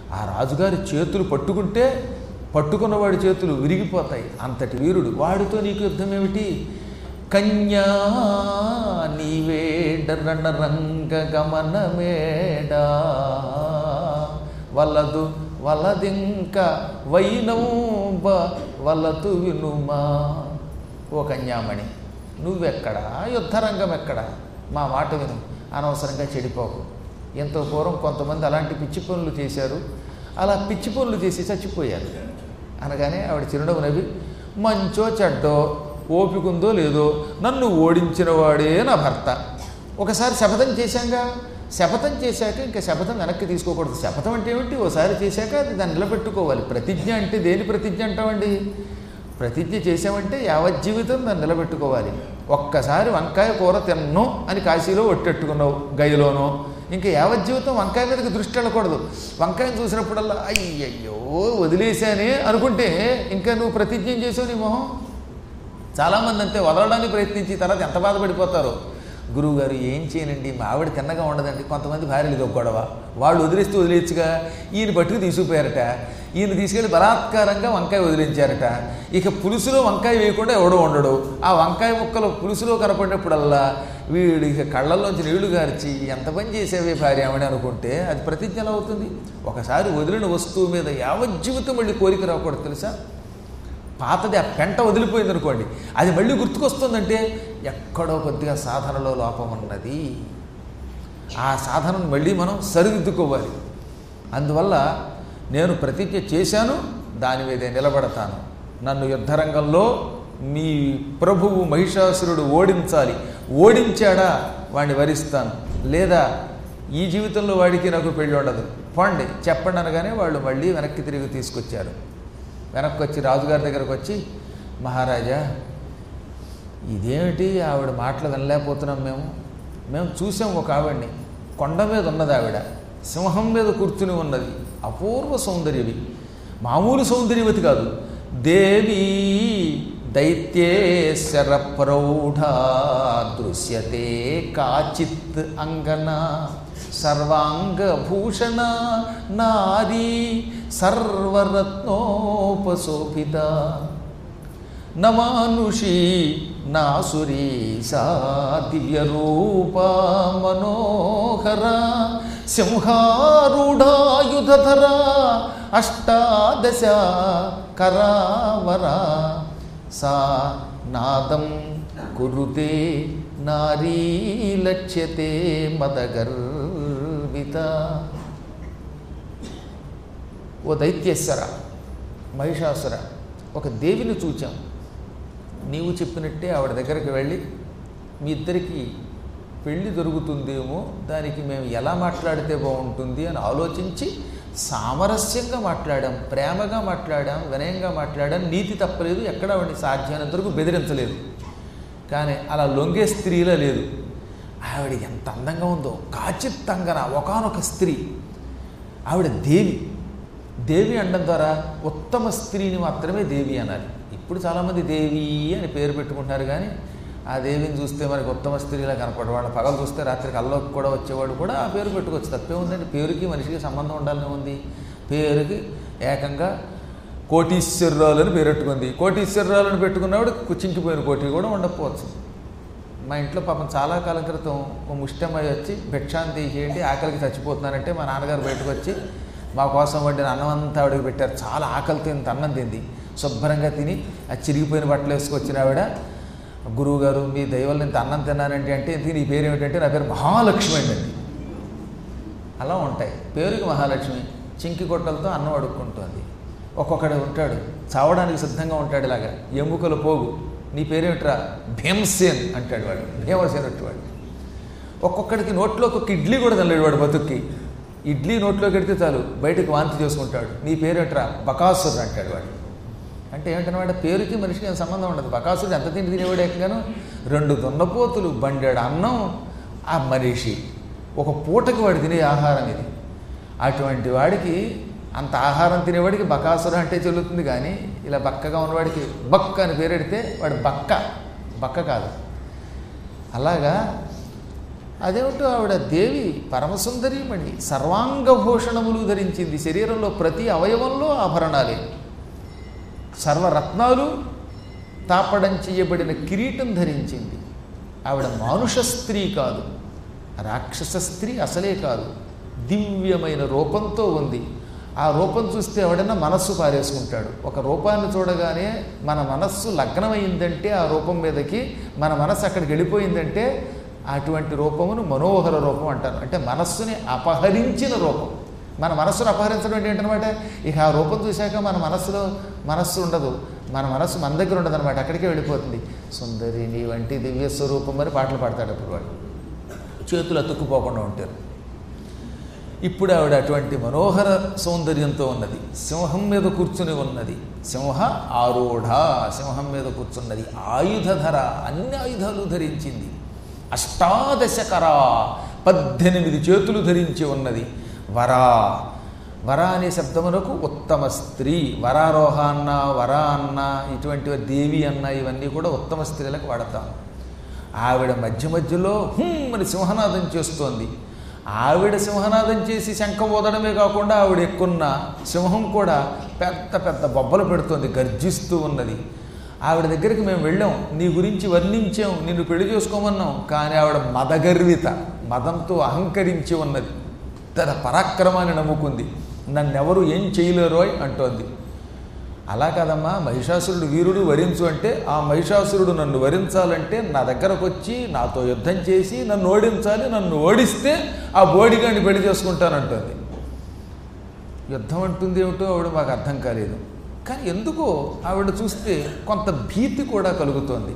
ఆ రాజుగారి చేతులు పట్టుకుంటే పట్టుకున్నవాడి చేతులు విరిగిపోతాయి అంతటి వీరుడు వాడితో నీకు యుద్ధం ఏమిటి కన్యా నీవేడరణ రంగ గమనమేడా వలదు వలదింక వైనంబ వలతు వినుమా ఓ కన్యామణి నువ్వెక్కడా యుద్ధరంగం ఎక్కడా మా మాట విను అనవసరంగా చెడిపోకు ఎంతో పూర్వం కొంతమంది అలాంటి పిచ్చి పనులు చేశారు అలా పిచ్చి పనులు చేసి చచ్చిపోయారు అనగానే ఆవిడ చిరునవ్వు నవ్వి మంచో చెడ్డో ఓపికందో లేదో నన్ను ఓడించిన వాడే నా భర్త ఒకసారి శపథం చేశాంగా శపథం చేశాక ఇంకా శపథం వెనక్కి తీసుకోకూడదు శపథం అంటే ఏమిటి ఓసారి చేశాక అది దాన్ని నిలబెట్టుకోవాలి ప్రతిజ్ఞ అంటే దేని ప్రతిజ్ఞ అంటామండి ప్రతిజ్ఞ చేసామంటే యావజ్జీవితం దాన్ని నిలబెట్టుకోవాలి ఒక్కసారి వంకాయ కూర తిన్ను అని కాశీలో ఒట్టెట్టుకున్నావు గదిలోనో ఇంకా యావజ్జీవితం వంకాయ మీదకి దృష్టి వెళ్ళకూడదు వంకాయను చూసినప్పుడల్లా అయ్యయ్యో వదిలేశానే అనుకుంటే ఇంకా నువ్వు ప్రతిజ్ఞ చేసావు నీ మొహం చాలామంది అంతే వదలడానికి ప్రయత్నించి తర్వాత ఎంత బాధపడిపోతారో గురువుగారు ఏం చేయనండి మా ఆవిడ తిన్నగా ఉండదండి కొంతమంది భార్యలు ఇదో గొడవ వాళ్ళు వదిలేస్తూ వదిలేచ్చుగా ఈయన పట్టుకు తీసుకుపోయారట ఈయన తీసుకెళ్లి బలాత్కారంగా వంకాయ వదిలించారట ఇక పులుసులో వంకాయ వేయకుండా ఎవడో ఉండడు ఆ వంకాయ ముక్కలు పులుసులో కనపడినప్పుడల్లా వీడు ఇక కళ్ళల్లోంచి నీళ్లు గార్చి ఎంత పని చేసేవే భార్య ఆవిడ అనుకుంటే అది ప్రతిజ్ఞ ఎలా అవుతుంది ఒకసారి వదిలిన వస్తువు మీద యావజ్జీవితం మళ్ళీ కోరిక రాకూడదు తెలుసా పాతది ఆ పెంట వదిలిపోయింది అనుకోండి అది మళ్ళీ గుర్తుకొస్తుందంటే ఎక్కడో కొద్దిగా సాధనలో లోపం ఉన్నది ఆ సాధనను మళ్ళీ మనం సరిదిద్దుకోవాలి అందువల్ల నేను ప్రతిజ్ఞ చేశాను దాని మీదే నిలబడతాను నన్ను యుద్ధరంగంలో మీ ప్రభువు మహిషాసురుడు ఓడించాలి ఓడించాడా వాడిని వరిస్తాను లేదా ఈ జీవితంలో వాడికి నాకు పెళ్ళి ఉండదు పోండి చెప్పండి అనగానే వాళ్ళు మళ్ళీ వెనక్కి తిరిగి తీసుకొచ్చారు వెనక్కి వచ్చి రాజుగారి దగ్గరకు వచ్చి మహారాజా ఇదేమిటి ఆవిడ మాటలు వినలేకపోతున్నాం మేము మేము చూసాం ఒక ఆవిడ్ని కొండ మీద ఉన్నది ఆవిడ సింహం మీద కూర్చుని ఉన్నది అపూర్వ సౌందర్యవి మామూలు సౌందర్యవతి కాదు దేవి దైత్యేశ్వర ప్రౌఢ దృశ్యతే కాచిత్ అంగన సర్వాంగభూషణ నారీ సర్వరత్నోపశోభిత నమానుషి నాసురీ సా దివ్యరూప మనోహర సింహారూఢాయుధర అష్టాదశ కరావర సా నాదం కురుతే నారీ లక్ష్యతే మదగర్విత ఓ దైత్యేశ్వర మహిషాసుర ఒక దేవిని చూచాం నీవు చెప్పినట్టే ఆవిడ దగ్గరికి వెళ్ళి మీ ఇద్దరికి పెళ్ళి దొరుకుతుందేమో దానికి మేము ఎలా మాట్లాడితే బాగుంటుంది అని ఆలోచించి సామరస్యంగా మాట్లాడాం ప్రేమగా మాట్లాడాం వినయంగా మాట్లాడాం నీతి తప్పలేదు ఎక్కడ ఆవిడని సాధ్యమైనంత వరకు బెదిరించలేదు కానీ అలా లొంగే స్త్రీలా లేదు ఆవిడ ఎంత అందంగా ఉందో కాచిత్తంగన ఒకనొక స్త్రీ ఆవిడ దేవి దేవి అనడం ద్వారా ఉత్తమ స్త్రీని మాత్రమే దేవి అనాలి ఇప్పుడు చాలామంది దేవి అని పేరు పెట్టుకుంటున్నారు కానీ ఆ దేవిని చూస్తే మనకి ఉత్తమ స్త్రీలా కనపడ వాళ్ళ పగలు చూస్తే రాత్రి కల్లోకి కూడా వచ్చేవాడు కూడా ఆ పేరు పెట్టుకోవచ్చు తప్పే ఉందండి పేరుకి మనిషికి సంబంధం ఉండాలని ఉంది పేరుకి ఏకంగా కోటీశ్వరరాలు అని పేరెట్టుకుంది కోటీశ్వరరాలను పెట్టుకున్నవాడు చింకిపోయిన కోటి కూడా ఉండకపోవచ్చు మా ఇంట్లో పాపం చాలా కాలం క్రితం ఓ ముష్టమ్మాయి వచ్చి భిక్షాన్ని తీసేయండి ఆకలికి చచ్చిపోతున్నానంటే మా నాన్నగారు బయటకు వచ్చి మా కోసం వండిన అన్నం అంతా ఆవిడకి పెట్టారు చాలా ఆకలితో ఇంత అన్నం తింది శుభ్రంగా తిని ఆ చిరిగిపోయిన బట్టలు వేసుకొచ్చిన ఆవిడ గురువు గారు మీ దైవల్ని ఇంత అన్నం తిన్నానంటే అంటే ఇంతకీ నీ పేరు ఏమిటంటే నా పేరు మహాలక్ష్మి అండి అలా ఉంటాయి పేరుకి మహాలక్ష్మి చింకి కొట్టలతో అన్నం అడుక్కుంటుంది ఒక్కొక్కడు ఉంటాడు చావడానికి సిద్ధంగా ఉంటాడు ఇలాగా ఎముకల పోగు నీ పేరేమిట్రా భీమసేన్ అంటాడు వాడు భీమసేన్ వాడు ఒక్కొక్కడికి నోట్లో ఒక్కొక్క ఇడ్లీ కూడా తినలేడు వాడు బతుక్కి ఇడ్లీ నోట్లో కడితే చాలు బయటకు వాంతి చేసుకుంటాడు నీ పేరేట్రా బకాసురు అంటాడు వాడు అంటే ఏమిటనమాట పేరుకి మనిషికి ఏం సంబంధం ఉండదు బకాసుడు ఎంత తిండి తినేవాడు ఏకంగాను రెండు దున్నపోతులు బండాడు అన్నం ఆ మనిషి ఒక పూటకి వాడు తినే ఆహారం ఇది అటువంటి వాడికి అంత ఆహారం తినేవాడికి బకాసుర అంటే చెల్లుతుంది కానీ ఇలా బక్కగా ఉన్నవాడికి బక్క అని పేరెడితే వాడు బక్క బక్క కాదు అలాగా అదేమిటో ఆవిడ దేవి పరమసుందరీమణి సర్వాంగభూషణములు ధరించింది శరీరంలో ప్రతి అవయవంలో ఆభరణాలే సర్వరత్నాలు తాపడం చేయబడిన కిరీటం ధరించింది ఆవిడ మానుష స్త్రీ కాదు రాక్షస స్త్రీ అసలే కాదు దివ్యమైన రూపంతో ఉంది ఆ రూపం చూస్తే ఎవడైనా మనస్సు పారేసుకుంటాడు ఒక రూపాన్ని చూడగానే మన మనస్సు లగ్నమైందంటే ఆ రూపం మీదకి మన మనస్సు అక్కడికి వెళ్ళిపోయిందంటే అటువంటి రూపమును మనోహర రూపం అంటారు అంటే మనస్సుని అపహరించిన రూపం మన మనస్సును అపహరించడం అంటే ఏంటనమాట ఇక ఆ రూపం చూశాక మన మనస్సులో మనస్సు ఉండదు మన మనస్సు మన దగ్గర ఉండదు అనమాట అక్కడికే వెళ్ళిపోతుంది సుందరి నీ వంటి దివ్య స్వరూపం అని పాటలు పాడతాడు అప్పుడు వాడు చేతులు అతుక్కుపోకుండా ఉంటారు ఇప్పుడు ఆవిడ అటువంటి మనోహర సౌందర్యంతో ఉన్నది సింహం మీద కూర్చుని ఉన్నది సింహ ఆరూఢ సింహం మీద కూర్చున్నది ఆయుధధర అన్ని ఆయుధాలు ధరించింది అష్టాదశకర పద్దెనిమిది చేతులు ధరించి ఉన్నది వరా వర అనే శబ్దమునకు ఉత్తమ స్త్రీ వరారోహ అన్న వర అన్న ఇటువంటి దేవి అన్న ఇవన్నీ కూడా ఉత్తమ స్త్రీలకు వాడతాం ఆవిడ మధ్య మధ్యలో హుమ్ అని సింహనాదం చేస్తోంది ఆవిడ సింహనాదం చేసి శంఖం ఊదడమే కాకుండా ఆవిడ ఎక్కున్న సింహం కూడా పెద్ద పెద్ద బొబ్బలు పెడుతోంది గర్జిస్తూ ఉన్నది ఆవిడ దగ్గరికి మేము వెళ్ళాం నీ గురించి వర్ణించాం నిన్ను పెళ్లి చేసుకోమన్నాం కానీ ఆవిడ మదగర్విత మదంతో అహంకరించి ఉన్నది తన పరాక్రమాన్ని నమ్ముకుంది నన్నెవరు ఏం చేయలేరోయ్ అంటోంది అలా కాదమ్మా మహిషాసురుడు వీరుడు వరించు అంటే ఆ మహిషాసురుడు నన్ను వరించాలంటే నా దగ్గరకు వచ్చి నాతో యుద్ధం చేసి నన్ను ఓడించాలి నన్ను ఓడిస్తే ఆ బోడిగాడిని పెళ్లి చేసుకుంటానంటుంది యుద్ధం అంటుంది ఏమిటో ఆవిడ మాకు అర్థం కాలేదు కానీ ఎందుకో ఆవిడ చూస్తే కొంత భీతి కూడా కలుగుతోంది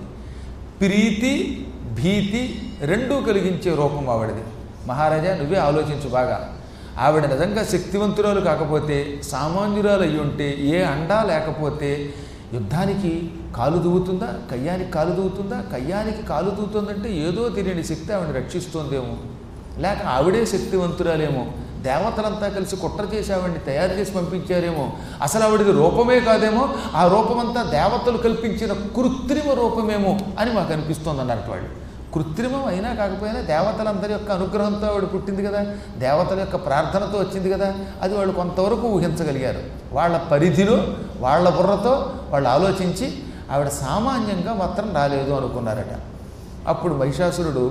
ప్రీతి భీతి రెండూ కలిగించే రూపం ఆవిడది మహారాజా నువ్వే ఆలోచించు బాగా ఆవిడ నిజంగా శక్తివంతురాలు కాకపోతే సామాన్యురాలు అయి ఉంటే ఏ అండా లేకపోతే యుద్ధానికి కాలు దూవుతుందా కయ్యానికి కాలు దూవుతుందా కయ్యానికి కాలు దూవుతుందంటే ఏదో తెలియని శక్తి ఆవిడ రక్షిస్తోందేమో లేక ఆవిడే శక్తివంతురాలేమో దేవతలంతా కలిసి కుట్ర చేసి ఆవిడ్ని తయారు చేసి పంపించారేమో అసలు ఆవిడది రూపమే కాదేమో ఆ రూపమంతా దేవతలు కల్పించిన కృత్రిమ రూపమేమో అని మాకు అనిపిస్తోంది అన్నట్టు వాళ్ళు కృత్రిమం అయినా కాకపోయినా దేవతలందరి యొక్క అనుగ్రహంతో ఆవిడ పుట్టింది కదా దేవతల యొక్క ప్రార్థనతో వచ్చింది కదా అది వాళ్ళు కొంతవరకు ఊహించగలిగారు వాళ్ళ పరిధిలో వాళ్ళ బుర్రతో వాళ్ళు ఆలోచించి ఆవిడ సామాన్యంగా మాత్రం రాలేదు అనుకున్నారట అప్పుడు మహిషాసురుడు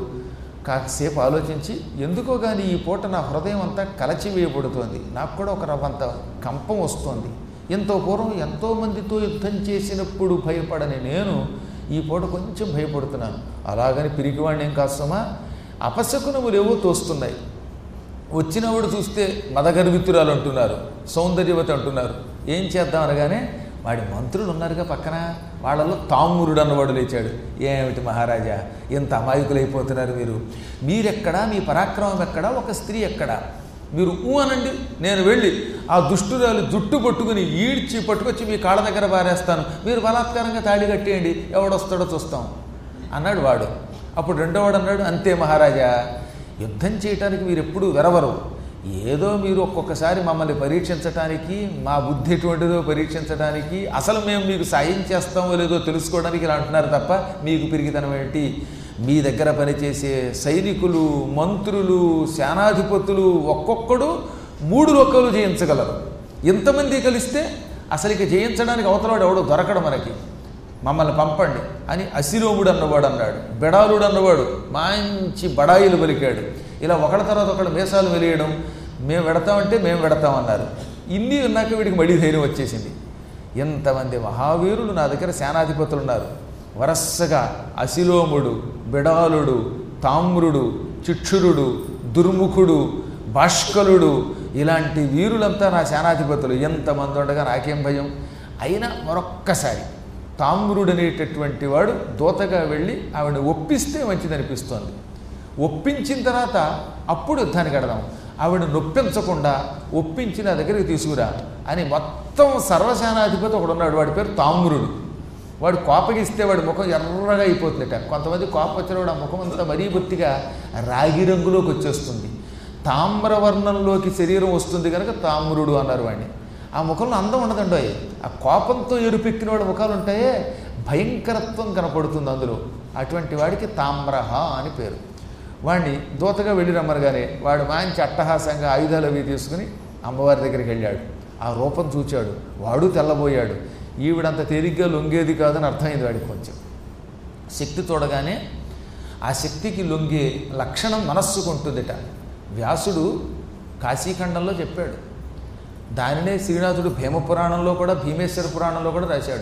కాసేపు ఆలోచించి ఎందుకో కానీ ఈ పూట నా హృదయం అంతా కలచివేయబడుతోంది నాకు కూడా ఒక రవ్వంత కంపం వస్తోంది ఎంతో పూర్వం ఎంతోమందితో యుద్ధం చేసినప్పుడు భయపడని నేను ఈ పూట కొంచెం భయపడుతున్నాను అలాగని పిరికివాడిని ఏం కాస్తమా అపశకునములేవో తోస్తున్నాయి వచ్చినవాడు చూస్తే మదగర్వితురాలు అంటున్నారు సౌందర్యవతి అంటున్నారు ఏం చేద్దాం అనగానే వాడి మంత్రులు ఉన్నారుగా పక్కన వాళ్ళలో తామురుడు అన్నవాడు లేచాడు ఏమిటి మహారాజా ఇంత అమాయకులైపోతున్నారు మీరు మీరెక్కడా మీ పరాక్రమం ఎక్కడా ఒక స్త్రీ ఎక్కడా మీరు ఊ అనండి నేను వెళ్ళి ఆ దుష్టురాలు జుట్టు పట్టుకుని ఈడ్చి పట్టుకొచ్చి మీ కాళ్ళ దగ్గర పారేస్తాను మీరు బలాత్కారంగా తాళి కట్టేయండి ఎవడొస్తాడో చూస్తాం అన్నాడు వాడు అప్పుడు రెండో వాడు అన్నాడు అంతే మహారాజా యుద్ధం చేయటానికి మీరు ఎప్పుడు వెరవరు ఏదో మీరు ఒక్కొక్కసారి మమ్మల్ని పరీక్షించటానికి మా బుద్ధి ఎటువంటిదో పరీక్షించడానికి అసలు మేము మీకు సాయం చేస్తామో లేదో తెలుసుకోవడానికి ఇలా అంటున్నారు తప్ప మీకు పిరిగితనం ఏంటి మీ దగ్గర పనిచేసే సైనికులు మంత్రులు సేనాధిపతులు ఒక్కొక్కడు మూడు లోకాలు జయించగలరు ఇంతమంది కలిస్తే అసలు ఇక జయించడానికి అవతలవాడు ఎవడో దొరకడు మనకి మమ్మల్ని పంపండి అని అసిరోముడు అన్నవాడు అన్నాడు బెడాలుడు అన్నవాడు మంచి బడాయిలు పలికాడు ఇలా ఒకళ్ళ తర్వాత ఒకళ్ళు మేసాలు వెలియడం మేము వెడతామంటే మేము వెడతామన్నారు ఇన్ని ఉన్నాక వీడికి మడి ధైర్యం వచ్చేసింది ఎంతమంది మహావీరులు నా దగ్గర సేనాధిపతులు ఉన్నారు వరస్సగా అశిలోముడు బిడాలుడు తామ్రుడు చిక్షురుడు దుర్ముఖుడు భాష్కలుడు ఇలాంటి వీరులంతా నా సేనాధిపతులు ఎంతమంది ఉండగా నాకేం భయం అయినా మరొక్కసారి తామ్రుడు అనేటటువంటి వాడు దూతగా వెళ్ళి ఆవిడ ఒప్పిస్తే మంచిదనిపిస్తోంది ఒప్పించిన తర్వాత అప్పుడు యుద్ధానికి కడదాం ఆవిడ నొప్పించకుండా ఒప్పించి నా దగ్గరికి తీసుకురా అని మొత్తం సర్వసేనాధిపతి ఒకడు ఉన్నాడు వాడి పేరు తామ్రుడు వాడు కోపగిస్తే వాడి ముఖం ఎర్రగా అయిపోతుందట కొంతమంది కోపం వచ్చినవాడు ఆ ముఖం అంతా మరీ బొత్తిగా రాగి రంగులోకి వచ్చేస్తుంది తామ్రవర్ణంలోకి శరీరం వస్తుంది కనుక తామ్రుడు అన్నారు వాడిని ఆ ముఖంలో అందం ఉండదండి ఆ కోపంతో ఎరుపెక్కిన వాడి ముఖాలు ఉంటాయే భయంకరత్వం కనపడుతుంది అందులో అటువంటి వాడికి తామ్రహ అని పేరు వాడిని దూతగా వెళ్ళి రమ్మనగానే వాడు మంచి అట్టహాసంగా ఆయుధాలు అవి తీసుకుని అమ్మవారి దగ్గరికి వెళ్ళాడు ఆ రూపం చూచాడు వాడు తెల్లబోయాడు ఈవిడంత తేలిగ్గా లొంగేది కాదని అర్థమైంది వాడికి కొంచెం శక్తి తోడగానే ఆ శక్తికి లొంగే లక్షణం మనస్సుకు ఉంటుందిట వ్యాసుడు కాశీఖండంలో చెప్పాడు దానినే శ్రీనాథుడు భీమపురాణంలో కూడా భీమేశ్వర పురాణంలో కూడా రాశాడు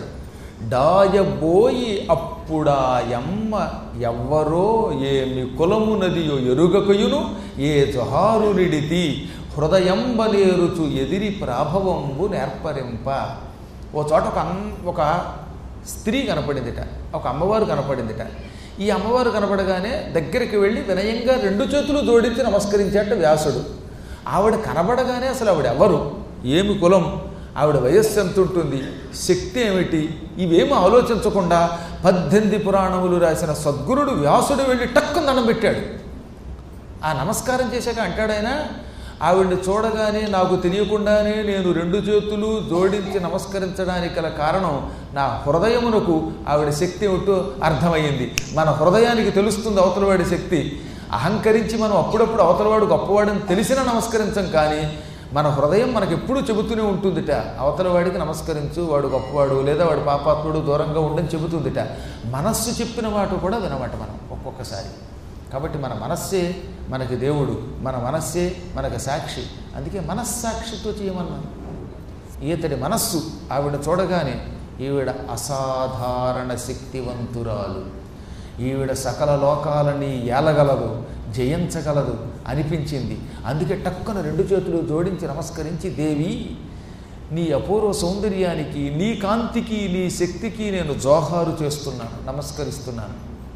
డాయబోయి అప్పుడాయమ్మ ఎవ్వరో ఏమి కులము నదియో ఎరుగకయును ఏ జొహారునిడితి హృదయంబలేరుచు ఎదిరి ప్రాభవంబు నేర్పరింప ఓ చోట ఒక అం ఒక స్త్రీ కనపడిందిట ఒక అమ్మవారు కనపడిందిట ఈ అమ్మవారు కనపడగానే దగ్గరికి వెళ్ళి వినయంగా రెండు చేతులు జోడించి నమస్కరించాట వ్యాసుడు ఆవిడ కనబడగానే అసలు ఆవిడ ఎవరు ఏమి కులం ఆవిడ వయస్సు ఎంత ఉంటుంది శక్తి ఏమిటి ఇవేమి ఆలోచించకుండా పద్దెనిమిది పురాణములు రాసిన సద్గురుడు వ్యాసుడు వెళ్ళి టక్కు దండం పెట్టాడు ఆ నమస్కారం చేశాక అంటాడైనా ఆవిడ్ని చూడగానే నాకు తెలియకుండానే నేను రెండు చేతులు జోడించి నమస్కరించడానికి గల కారణం నా హృదయమునకు ఆవిడ శక్తి ఏమిటో అర్థమయ్యింది మన హృదయానికి తెలుస్తుంది అవతలవాడి శక్తి అహంకరించి మనం అప్పుడప్పుడు అవతలవాడు గొప్పవాడని తెలిసినా నమస్కరించం కానీ మన హృదయం మనకు ఎప్పుడూ చెబుతూనే ఉంటుందిట అవతలవాడికి నమస్కరించు వాడు గొప్పవాడు లేదా వాడు పాపాత్ముడు దూరంగా ఉండని చెబుతుందిట మనస్సు చెప్పిన మాట కూడా వినమాట మనం ఒక్కొక్కసారి కాబట్టి మన మనస్సే మనకి దేవుడు మన మనస్సే మనకు సాక్షి అందుకే మనస్సాక్షితో చేయమన్నాను ఈతడి మనస్సు ఆవిడ చూడగానే ఈవిడ అసాధారణ శక్తివంతురాలు ఈవిడ సకల లోకాలని ఏలగలదు జయించగలదు అనిపించింది అందుకే టక్కున రెండు చేతులు జోడించి నమస్కరించి దేవి నీ అపూర్వ సౌందర్యానికి నీ కాంతికి నీ శక్తికి నేను జోహారు చేస్తున్నాను నమస్కరిస్తున్నాను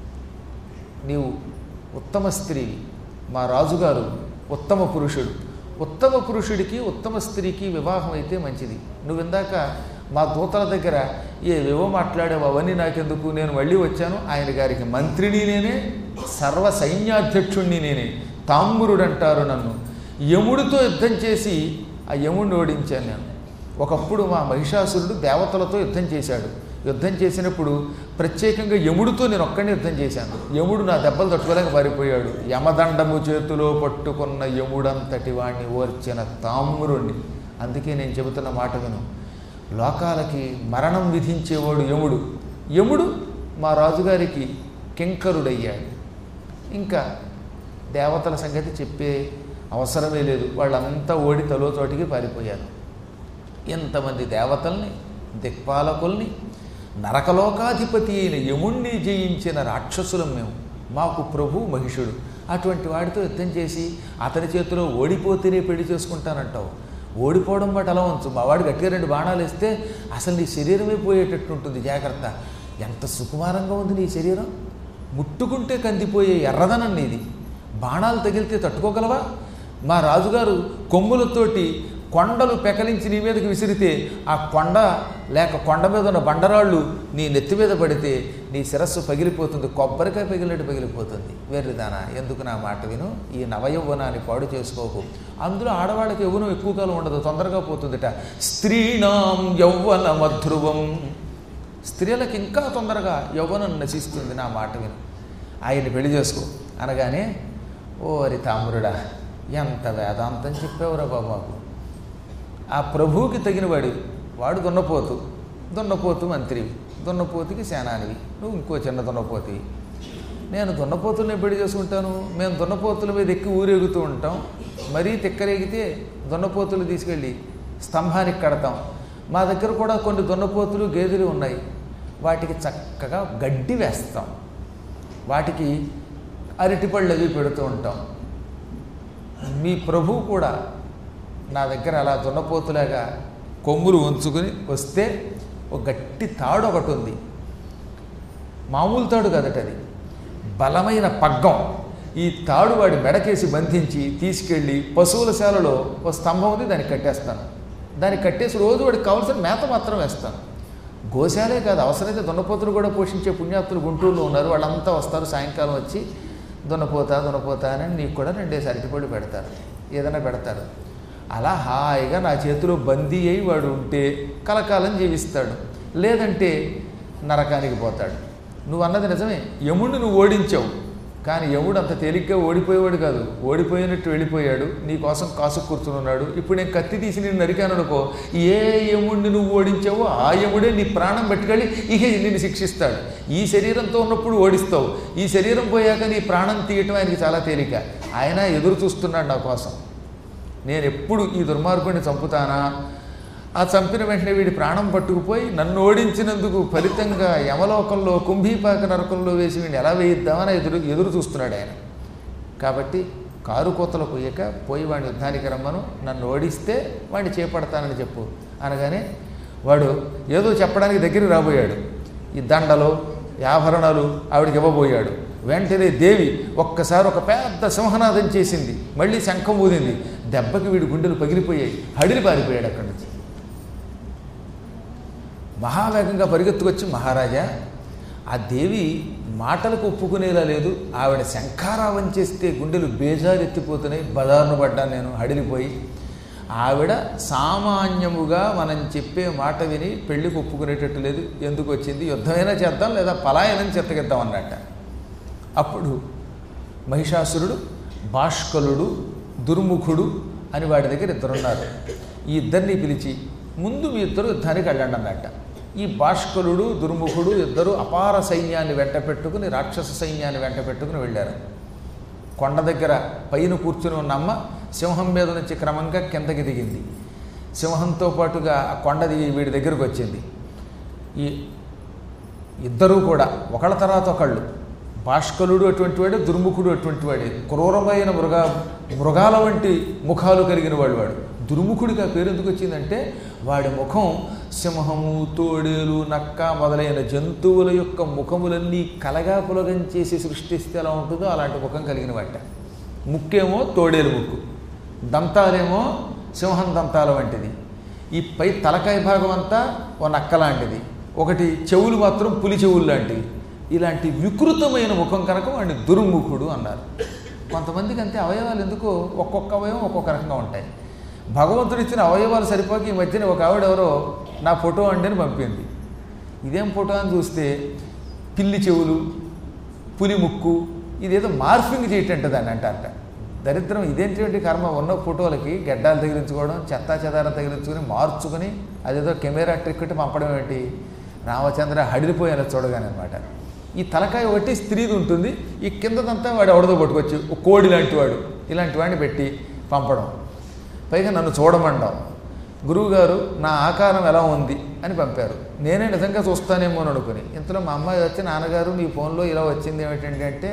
నీవు ఉత్తమ స్త్రీవి మా రాజుగారు ఉత్తమ పురుషుడు ఉత్తమ పురుషుడికి ఉత్తమ స్త్రీకి వివాహం అయితే మంచిది నువ్వు ఇందాక మా దూతల దగ్గర ఏవేవో మాట్లాడావు అవన్నీ నాకెందుకు నేను మళ్ళీ వచ్చాను ఆయన గారికి మంత్రిని నేనే సర్వ సైన్యాధ్యక్షుణ్ణి నేనే తామ్మురుడు అంటారు నన్ను యముడితో యుద్ధం చేసి ఆ యముడిని ఓడించాను నేను ఒకప్పుడు మా మహిషాసురుడు దేవతలతో యుద్ధం చేశాడు యుద్ధం చేసినప్పుడు ప్రత్యేకంగా యముడితో నేను ఒక్కడిని యుద్ధం చేశాను యముడు నా దెబ్బలు తట్టుకోలేక పారిపోయాడు యమదండము చేతిలో పట్టుకున్న యముడంతటి వాణ్ణి ఓర్చిన తామ్రుణ్ణి అందుకే నేను చెబుతున్న మాట విను లోకాలకి మరణం విధించేవాడు యముడు యముడు మా రాజుగారికి కింకరుడయ్యాడు ఇంకా దేవతల సంగతి చెప్పే అవసరమే లేదు వాళ్ళంతా ఓడి తలో చోటికి పారిపోయారు ఎంతమంది దేవతల్ని దిక్పాలకుల్ని నరకలోకాధిపతి అయిన యముణ్ణి జయించిన రాక్షసులం మేము మాకు ప్రభు మహిషుడు అటువంటి వాడితో యుద్ధం చేసి అతని చేతిలో ఓడిపోతేనే పెళ్లి చేసుకుంటానంటావు ఓడిపోవడం బట్టి అలా ఉంచు మా వాడు గట్టిగా రెండు బాణాలు వేస్తే అసలు నీ శరీరమే పోయేటట్టు ఉంటుంది జాగ్రత్త ఎంత సుకుమారంగా ఉంది నీ శరీరం ముట్టుకుంటే కందిపోయే ఎర్రదనం నీది బాణాలు తగిలితే తట్టుకోగలవా మా రాజుగారు కొమ్ములతోటి కొండలు పెకలించి నీ మీదకి విసిరితే ఆ కొండ లేక కొండ మీద ఉన్న బండరాళ్ళు నీ నెత్తి మీద పడితే నీ శిరస్సు పగిలిపోతుంది కొబ్బరికాయ పగిలినట్టు పగిలిపోతుంది వేర్రిదానా ఎందుకు నా మాట విను ఈ నవయౌవనాన్ని పాడు చేసుకోకు అందులో ఆడవాళ్ళకి యవ్వనం ఎక్కువ కాలం ఉండదు తొందరగా పోతుందిట స్త్రీణాం యౌవన మధ్రువం స్త్రీలకు ఇంకా తొందరగా యవ్వనం నశిస్తుంది నా మాట విను ఆయన్ని పెళ్లి చేసుకో అనగానే ఓరి తామ్రుడా ఎంత వేదాంతం చెప్పావురా బాబాకు ఆ ప్రభువుకి తగిన వాడు వాడు దున్నపోతు దున్నపోతు మంత్రివి దున్నపోతుకి సేనానివి నువ్వు ఇంకో చిన్న దున్నపోతివి నేను దున్నపోతుల్ని పెళ్లి చేసుకుంటాను మేము దున్నపోతుల మీద ఎక్కి ఊరేగుతూ ఉంటాం మరీ తిక్కరేగితే దున్నపోతులు తీసుకెళ్ళి స్తంభానికి కడతాం మా దగ్గర కూడా కొన్ని దున్నపోతులు గేదెలు ఉన్నాయి వాటికి చక్కగా గడ్డి వేస్తాం వాటికి అరటిపళ్ళు అవి పెడుతూ ఉంటాం మీ ప్రభువు కూడా నా దగ్గర అలా దున్నపోతులాగా కొమ్ములు ఉంచుకుని వస్తే ఒక గట్టి తాడు ఒకటి ఉంది మామూలు తాడు కదట అది బలమైన పగ్గం ఈ తాడు వాడి మెడకేసి బంధించి తీసుకెళ్ళి పశువుల శాలలో ఒక స్తంభం ఉంది దానికి కట్టేస్తాను దానికి కట్టేసి రోజు వాడికి కావాల్సిన మేత మాత్రం వేస్తాను గోశాలే కాదు అవసరమైతే దున్నపోతులు కూడా పోషించే పుణ్యాత్తులు గుంటూరులో ఉన్నారు వాళ్ళంతా వస్తారు సాయంకాలం వచ్చి దున్నపోతా దున్నపోతా అని నీకు కూడా రెండేసి అరటిపళ్ళు పెడతారు ఏదైనా పెడతారు అలా హాయిగా నా చేతిలో బందీ అయి వాడు ఉంటే కలకాలం జీవిస్తాడు లేదంటే నరకానికి పోతాడు నువ్వు అన్నది నిజమే యముడిని నువ్వు ఓడించావు కానీ యముడు అంత తేలిగ్గా ఓడిపోయేవాడు కాదు ఓడిపోయినట్టు వెళ్ళిపోయాడు నీ కోసం కాసు కూర్చున్నాడు ఇప్పుడు నేను కత్తి తీసి నేను నరికాను అనుకో ఏ యముడిని నువ్వు ఓడించావో ఆ యముడే నీ ప్రాణం పట్టుకెళ్ళి ఇక నిన్ను శిక్షిస్తాడు ఈ శరీరంతో ఉన్నప్పుడు ఓడిస్తావు ఈ శరీరం పోయాక నీ ప్రాణం తీయటం ఆయనకి చాలా తేలిక ఆయన ఎదురు చూస్తున్నాడు నా కోసం నేను ఎప్పుడు ఈ దుర్మార్గుడిని చంపుతానా ఆ చంపిన వెంటనే వీడి ప్రాణం పట్టుకుపోయి నన్ను ఓడించినందుకు ఫలితంగా యమలోకంలో కుంభీపాక నరకంలో వేసి వీడిని ఎలా వేయిద్దామని ఎదురు ఎదురు చూస్తున్నాడు ఆయన కాబట్టి కారు కోతలు పోయాక పోయి వాడిని యుద్ధానికి రమ్మను నన్ను ఓడిస్తే వాడిని చేపడతానని చెప్పు అనగానే వాడు ఏదో చెప్పడానికి దగ్గరికి రాబోయాడు ఈ దండలు ఆభరణాలు ఆవిడకి ఇవ్వబోయాడు వెంటనే దేవి ఒక్కసారి ఒక పెద్ద సింహనాదం చేసింది మళ్ళీ శంఖం ఊదింది దెబ్బకి వీడి గుండెలు పగిలిపోయాయి హడిలి పారిపోయాడు అక్కడి నుంచి మహావేగంగా పరిగెత్తుకొచ్చి మహారాజా ఆ దేవి మాటలకు ఒప్పుకునేలా లేదు ఆవిడ శంఖారావం చేస్తే గుండెలు బేజారెత్తిపోతున్నాయి బజారును పడ్డాను నేను హడిలిపోయి ఆవిడ సామాన్యముగా మనం చెప్పే మాట విని పెళ్లికి ఒప్పుకునేటట్టు లేదు ఎందుకు వచ్చింది యుద్ధమైనా చేద్దాం లేదా పలాయనం చెత్తగిద్దాం అన్నట్ట అప్పుడు మహిషాసురుడు భాష్కలుడు దుర్ముఖుడు అని వాడి దగ్గర ఇద్దరున్నారు ఈ ఇద్దరిని పిలిచి ముందు మీ ఇద్దరు యుద్ధానికి వెళ్ళండి అన్నట్ట ఈ భాష్కలుడు దుర్ముఖుడు ఇద్దరు అపార సైన్యాన్ని వెంట పెట్టుకుని రాక్షస సైన్యాన్ని వెంట పెట్టుకుని వెళ్ళారు కొండ దగ్గర పైన కూర్చుని ఉన్న అమ్మ సింహం మీద నుంచి క్రమంగా కిందకి దిగింది సింహంతో పాటుగా ఆ కొండ దిగి వీడి దగ్గరకు వచ్చింది ఈ ఇద్దరూ కూడా ఒకళ్ళ తర్వాత ఒకళ్ళు భాష్కలుడు అటువంటి వాడే దుర్ముఖుడు అటువంటి వాడే క్రూరమైన మృగ మృగాల వంటి ముఖాలు కలిగిన వాడు వాడు దుర్ముఖుడికి ఆ పేరు ఎందుకు వచ్చిందంటే వాడి ముఖం సింహము తోడేలు నక్క మొదలైన జంతువుల యొక్క ముఖములన్నీ కలగా పులగం చేసి సృష్టిస్తే ఎలా ఉంటుందో అలాంటి ముఖం కలిగిన వాట ముక్కేమో తోడేలు ముక్కు దంతాలేమో సింహం దంతాల వంటిది ఈ పై తలకాయ భాగం అంతా ఓ నక్క లాంటిది ఒకటి చెవులు మాత్రం పులి చెవులు లాంటివి ఇలాంటి వికృతమైన ముఖం కనుక వాడిని దుర్ముఖుడు అన్నారు కొంతమందికి అంతే అవయవాలు ఎందుకు ఒక్కొక్క అవయవం ఒక్కొక్క రకంగా ఉంటాయి భగవంతుడు ఇచ్చిన అవయవాలు సరిపోక ఈ మధ్యన ఒక ఆవిడ ఎవరో నా ఫోటో అండి అని పంపింది ఇదేం ఫోటో అని చూస్తే పిల్లి చెవులు పులి ముక్కు ఇదేదో మార్ఫింగ్ చేయటంట దాన్ని అంటారట దరిద్రం ఇదేంటి కర్మ ఉన్న ఫోటోలకి గడ్డాలు తగిలించుకోవడం చెత్తా చెదారం తగిలించుకొని మార్చుకొని అదేదో కెమెరా ట్రిక్ పెట్టి పంపడం ఏంటి రామచంద్ర హడిలిపోయాను చూడగానే అనమాట ఈ తలకాయ ఒకటి స్త్రీది ఉంటుంది ఈ కిందదంతా వాడు ఎవడదో పట్టుకొచ్చి ఒక కోడి లాంటి వాడు ఇలాంటి వాడిని పెట్టి పంపడం పైగా నన్ను చూడమండం గురువుగారు నా ఆకారం ఎలా ఉంది అని పంపారు నేనే నిజంగా చూస్తానేమో అని అనుకుని ఇంతలో మా అమ్మాయి వచ్చి నాన్నగారు మీ ఫోన్లో ఇలా వచ్చింది ఏమిటంటే అంటే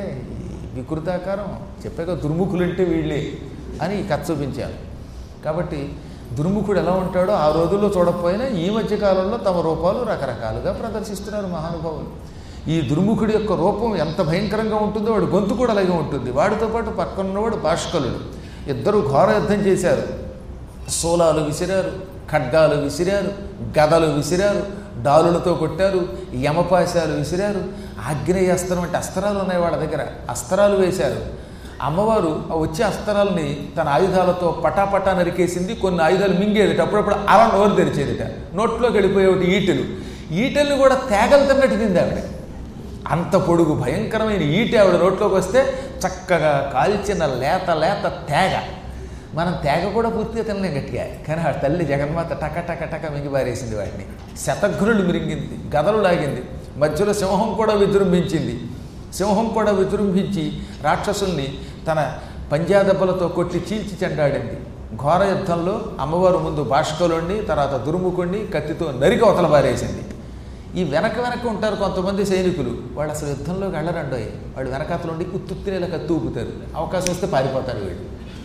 ఈ వికృతాకారం చెప్పాక దుర్ముఖులంటే వీళ్ళే అని ఈ కథ చూపించాను కాబట్టి దుర్ముఖుడు ఎలా ఉంటాడో ఆ రోజుల్లో చూడకపోయినా ఈ మధ్య కాలంలో తమ రూపాలు రకరకాలుగా ప్రదర్శిస్తున్నారు మహానుభావులు ఈ దుర్ముఖుడి యొక్క రూపం ఎంత భయంకరంగా ఉంటుందో వాడు గొంతు కూడా అలాగే ఉంటుంది వాడితో పాటు పక్కనున్నవాడు భాష్కలుడు ఇద్దరు ఘోర యుద్ధం చేశారు శూలాలు విసిరారు ఖడ్గాలు విసిరారు గదలు విసిరారు డాలులతో కొట్టారు యమపాశాలు విసిరారు ఆగ్నేయాస్త్రం అంటే అస్త్రాలు ఉన్నాయి వాళ్ళ దగ్గర అస్త్రాలు వేశారు అమ్మవారు ఆ వచ్చే అస్త్రాలని తన ఆయుధాలతో పటాపటా నరికేసింది కొన్ని ఆయుధాలు మింగేదిట అప్పుడప్పుడు అలా నోరు తెరిచేదిట నోట్లోకి వెళ్ళిపోయేటి ఈటెలు ఈటెలు కూడా తేగలు తిన్నట్టు తింది ఆవిడ అంత పొడుగు భయంకరమైన ఈట ఆవిడ నోట్లోకి వస్తే చక్కగా కాల్చిన లేత లేత తేగ మనం తేగ కూడా పూర్తిగా తినలేం గట్టిగా కానీ ఆ తల్లి జగన్మాత టక టక టక మింగి పారేసింది వాటిని శతఘ్నులు మిరింగింది గదలు లాగింది మధ్యలో సింహం కూడా విజృంభించింది సింహం కూడా విజృంభించి రాక్షసుల్ని తన పంజాదెబ్బలతో కొట్టి చీల్చి చెండాడింది ఘోర యుద్ధంలో అమ్మవారు ముందు భాష్కలుండి తర్వాత దుర్ముకుండి కత్తితో నరికి అవతల పారేసింది ఈ వెనక వెనక ఉంటారు కొంతమంది సైనికులు వాళ్ళు అసలు యుద్ధంలోకి వెళ్ళరండోయ్ వాళ్ళు వెనకాతలు ఉండి ఉత్తుత్తినేలా కత్తి ఊపుతారు అవకాశం వస్తే పారిపోతారు వీళ్ళు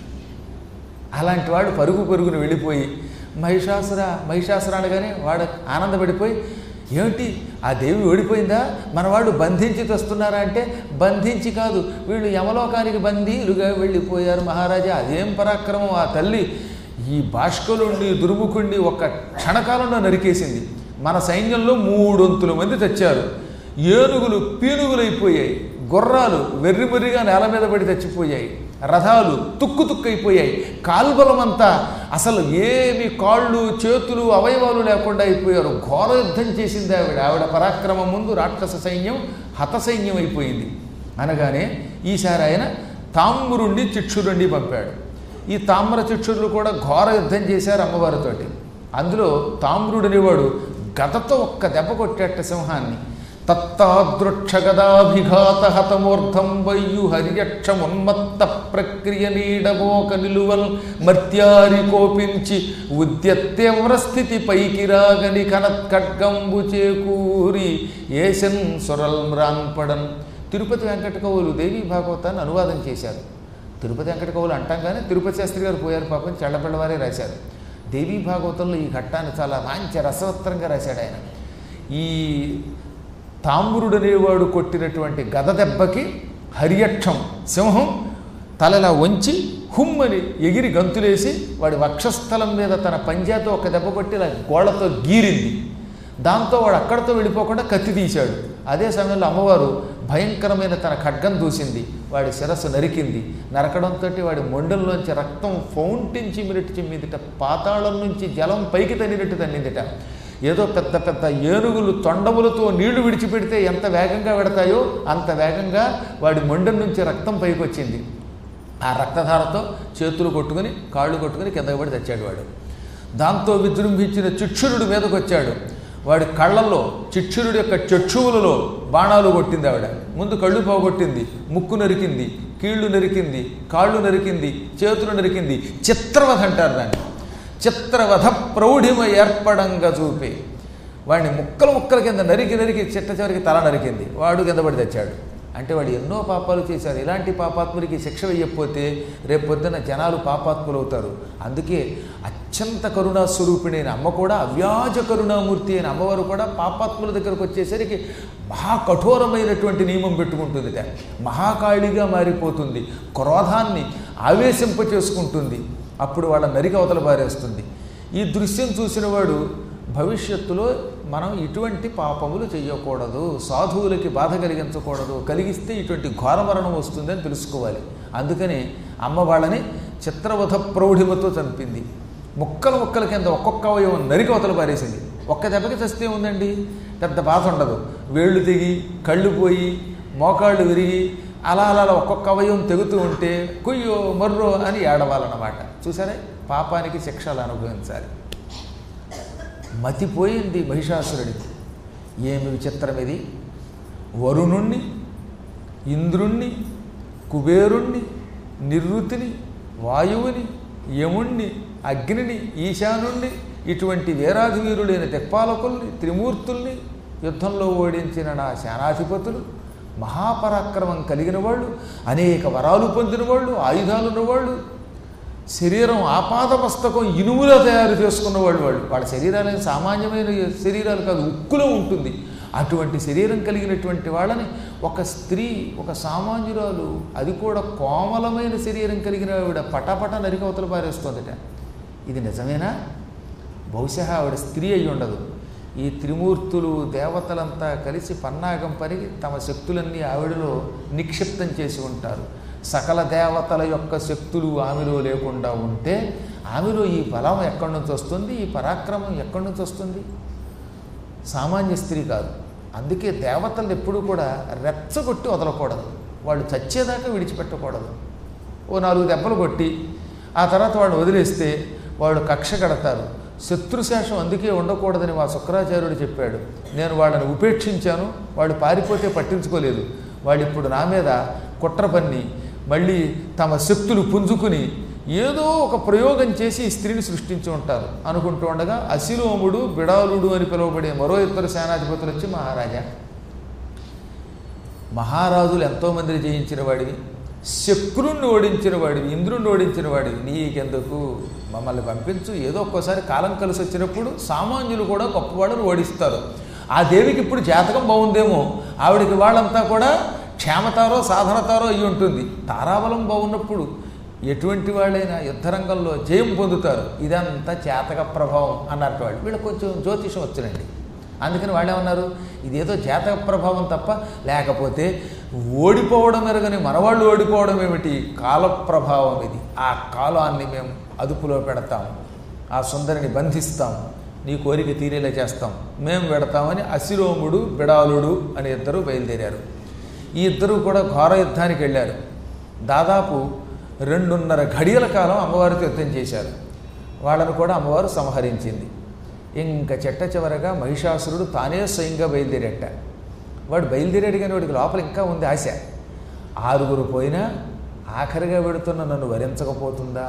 అలాంటి వాడు పరుగు పరుగును వెళ్ళిపోయి మహిషాసుర మహిషాసుర అనగానే వాడు ఆనందపడిపోయి ఏమిటి ఆ దేవి ఓడిపోయిందా మన వాళ్ళు బంధించి తెస్తున్నారా అంటే బంధించి కాదు వీళ్ళు యమలోకానికి బందీలుగా వెళ్ళిపోయారు మహారాజా అదేం పరాక్రమం ఆ తల్లి ఈ భాష్కలుండి దుర్ముఖుండి ఒక్క క్షణకాలంలో నరికేసింది మన సైన్యంలో మూడొంతుల మంది తెచ్చారు ఏనుగులు పీనుగులైపోయాయి గుర్రాలు వెర్రిమర్రిగా నేల మీద పడి చచ్చిపోయాయి రథాలు తుక్కు తుక్కైపోయాయి కాల్బలమంతా అసలు ఏమి కాళ్ళు చేతులు అవయవాలు లేకుండా అయిపోయారు ఘోర యుద్ధం చేసింది ఆవిడ ఆవిడ పరాక్రమం ముందు రాక్షస సైన్యం హత సైన్యం అయిపోయింది అనగానే ఈసారి ఆయన తామ్రుండి చిక్షురుండి పంపాడు ఈ తామ్ర చిక్షురులు కూడా ఘోర యుద్ధం చేశారు అమ్మవారితోటి అందులో తామ్రుడనేవాడు గదతో ఒక్క దెబ్బ కొట్టేట సింహాన్ని తత్తాదృక్షగదాభిఘాత హతమూర్ధం వయ్యు హర్యక్షమున్మత్త ప్రక్రియ నీడబోక నిలువల్ మర్త్యారి కోపించి ఉద్యత్తేవ్ర స్థితి పైకి రాగని కనత్ ఖడ్గంబు చేకూరి ఏసన్ సురల్ మ్రాన్పడన్ తిరుపతి వెంకట కవులు దేవీ భాగవతాన్ని అనువాదం చేశారు తిరుపతి వెంకట కవులు అంటాం కానీ తిరుపతి శాస్త్రి గారు పోయారు పాపం చెళ్ళపిల్లవారే రాశారు దేవీ భాగవతంలో ఈ ఘట్టాన్ని చాలా మంచి రసవత్రంగా రాశాడు ఆయన ఈ తామ్రుడనేవాడు కొట్టినటువంటి గద దెబ్బకి హరియక్షం సింహం తలలా వంచి హుమ్మని ఎగిరి గంతులేసి వాడి వక్షస్థలం మీద తన పంజాతో ఒక దెబ్బ కొట్టి ఇలా గోళ్లతో గీరింది దాంతో వాడు అక్కడితో వెళ్ళిపోకుండా కత్తి తీశాడు అదే సమయంలో అమ్మవారు భయంకరమైన తన ఖడ్గం దూసింది వాడి శిరస్సు నరికింది నరకడంతో వాడి మొండల్లోంచి రక్తం ఫౌంటైన్ చిమ్మినట్టు చిమ్మిదిట పాతాళం నుంచి జలం పైకి తన్నినట్టు తన్నిందిట ఏదో పెద్ద పెద్ద ఏనుగులు తొండములతో నీళ్లు విడిచిపెడితే ఎంత వేగంగా పెడతాయో అంత వేగంగా వాడి మొండెం నుంచి రక్తం పైకి వచ్చింది ఆ రక్తధారతో చేతులు కొట్టుకుని కాళ్ళు కొట్టుకుని కిందకి పడి తెచ్చాడు వాడు దాంతో విజృంభించిన చిక్షురుడు మీదకు వచ్చాడు వాడి కళ్ళల్లో చిక్షురుడి యొక్క చక్షువులలో బాణాలు కొట్టింది ఆవిడ ముందు కళ్ళు పోగొట్టింది ముక్కు నరికింది కీళ్లు నరికింది కాళ్ళు నరికింది చేతులు నరికింది చిత్రవధ అంటారు దాన్ని చిత్రవధ ప్రౌఢిమ ఏర్పడంగా చూపి వాడిని ముక్కలు ముక్కల కింద నరికి నరికి చిట్ట చివరికి తల నరికింది వాడు కింద పడి తెచ్చాడు అంటే వాడు ఎన్నో పాపాలు చేశారు ఇలాంటి పాపాత్ములకి శిక్ష వేయకపోతే రేపు పొద్దున జనాలు పాపాత్ములు అవుతారు అందుకే అత్యంత కరుణా స్వరూపిణి అయిన అమ్మ కూడా అవ్యాజ కరుణామూర్తి అయిన అమ్మవారు కూడా పాపాత్ముల దగ్గరకు వచ్చేసరికి మహా కఠోరమైనటువంటి నియమం పెట్టుకుంటుంది మహాకాళిగా మారిపోతుంది క్రోధాన్ని ఆవేశింప చేసుకుంటుంది అప్పుడు వాళ్ళ నరికి అవతల పారేస్తుంది ఈ దృశ్యం చూసిన వాడు భవిష్యత్తులో మనం ఇటువంటి పాపములు చేయకూడదు సాధువులకి బాధ కలిగించకూడదు కలిగిస్తే ఇటువంటి ఘోరమరణం వస్తుందని తెలుసుకోవాలి అందుకని అమ్మ వాళ్ళని చిత్రవధ ప్రౌఢిమతో చంపింది ముక్కలు ముక్కల కింద ఒక్కొక్క అవయవం నరికి అవతల పారేసింది ఒక్క దెబ్బకి చస్తే ఉందండి పెద్ద బాధ ఉండదు వేళ్ళు తెగి కళ్ళు పోయి మోకాళ్ళు విరిగి అలా అలా అలా ఒక్కొక్క అవయవం తెగుతూ ఉంటే కుయ్యో మర్రో అని ఏడవాలన్నమాట చూసారే పాపానికి శిక్షలు అనుభవించాలి మతిపోయింది మహిషాసురుడికి ఏమి విచిత్రం ఇది వరుణుణ్ణి ఇంద్రుణ్ణి కుబేరుణ్ణి నిరుతిని వాయువుని యముణ్ణి అగ్నిని ఈశానుణ్ణి ఇటువంటి వీరాధి వీరులైన దిక్పాలకుల్ని త్రిమూర్తుల్ని యుద్ధంలో ఓడించిన నా సేనాధిపతులు మహాపరాక్రమం కలిగిన వాళ్ళు అనేక వరాలు పొందిన వాళ్ళు ఆయుధాలు ఉన్నవాళ్ళు శరీరం ఆపాదమస్తకం ఇనుములో తయారు చేసుకున్న వాళ్ళు వాళ్ళు వాళ్ళ శరీరాలు సామాన్యమైన శరీరాలు కాదు ఉక్కులో ఉంటుంది అటువంటి శరీరం కలిగినటువంటి వాళ్ళని ఒక స్త్రీ ఒక సామాన్యురాలు అది కూడా కోమలమైన శరీరం కలిగిన ఆవిడ పటాపట నరికవతలు పారేస్తోందట ఇది నిజమేనా బహుశా ఆవిడ స్త్రీ అయి ఉండదు ఈ త్రిమూర్తులు దేవతలంతా కలిసి పన్నాగం పరిగి తమ శక్తులన్నీ ఆవిడలో నిక్షిప్తం చేసి ఉంటారు సకల దేవతల యొక్క శక్తులు ఆమెలో లేకుండా ఉంటే ఆమెలో ఈ బలం ఎక్కడి నుంచి వస్తుంది ఈ పరాక్రమం ఎక్కడి నుంచి వస్తుంది సామాన్య స్త్రీ కాదు అందుకే దేవతలు ఎప్పుడూ కూడా రెచ్చగొట్టి వదలకూడదు వాళ్ళు చచ్చేదాకా విడిచిపెట్టకూడదు ఓ నాలుగు దెబ్బలు కొట్టి ఆ తర్వాత వాళ్ళు వదిలేస్తే వాళ్ళు కక్ష కడతారు శత్రుశేషం అందుకే ఉండకూడదని మా శుక్రాచార్యుడు చెప్పాడు నేను వాళ్ళని ఉపేక్షించాను వాళ్ళు పారిపోతే పట్టించుకోలేదు వాళ్ళు ఇప్పుడు నా మీద కుట్ర పన్ని మళ్ళీ తమ శక్తులు పుంజుకుని ఏదో ఒక ప్రయోగం చేసి ఈ స్త్రీని సృష్టించి ఉంటారు అనుకుంటూ ఉండగా అశిలోముడు బిడాలుడు అని పిలువబడే మరో ఇద్దరు సేనాధిపతులు వచ్చి మహారాజా మహారాజులు ఎంతోమందిని జయించిన వాడివి శక్రుణ్ణి ఓడించిన వాడివి ఇంద్రుణ్ణి ఓడించిన వాడివి నీకెందుకు మమ్మల్ని పంపించు ఏదో ఒక్కోసారి కాలం కలిసి వచ్చినప్పుడు సామాన్యులు కూడా గొప్పవాళ్ళని ఓడిస్తారు ఆ దేవికి ఇప్పుడు జాతకం బాగుందేమో ఆవిడికి వాళ్ళంతా కూడా క్షేమతారో సాధనతారో అయి ఉంటుంది తారాబలం బాగున్నప్పుడు ఎటువంటి వాళ్ళైనా యుద్ధరంగంలో జయం పొందుతారు ఇదంతా చేతక ప్రభావం అన్నట్టు వాళ్ళు వీళ్ళకి కొంచెం జ్యోతిషం వచ్చినండి అందుకని వాళ్ళు ఏమన్నారు ఇదేదో జాతక ప్రభావం తప్ప లేకపోతే ఓడిపోవడం ఎరగని మనవాళ్ళు ఓడిపోవడం ఏమిటి కాల ప్రభావం ఇది ఆ కాలాన్ని మేము అదుపులో పెడతాం ఆ సుందరిని బంధిస్తాం నీ కోరిక తీరేలా చేస్తాం మేము పెడతామని అసిరోముడు బిడాలుడు అని ఇద్దరు బయలుదేరారు ఈ ఇద్దరు కూడా ఘోర యుద్ధానికి వెళ్ళారు దాదాపు రెండున్నర ఘడియల కాలం అమ్మవారితో యుద్ధం చేశారు వాళ్ళను కూడా అమ్మవారు సంహరించింది ఇంకా చెట్ట చివరగా మహిషాసురుడు తానే స్వయంగా బయలుదేరట వాడు బయలుదేరాడు కానీ వాడికి లోపల ఇంకా ఉంది ఆశ ఆరుగురు పోయినా ఆఖరిగా పెడుతున్న నన్ను వరించకపోతుందా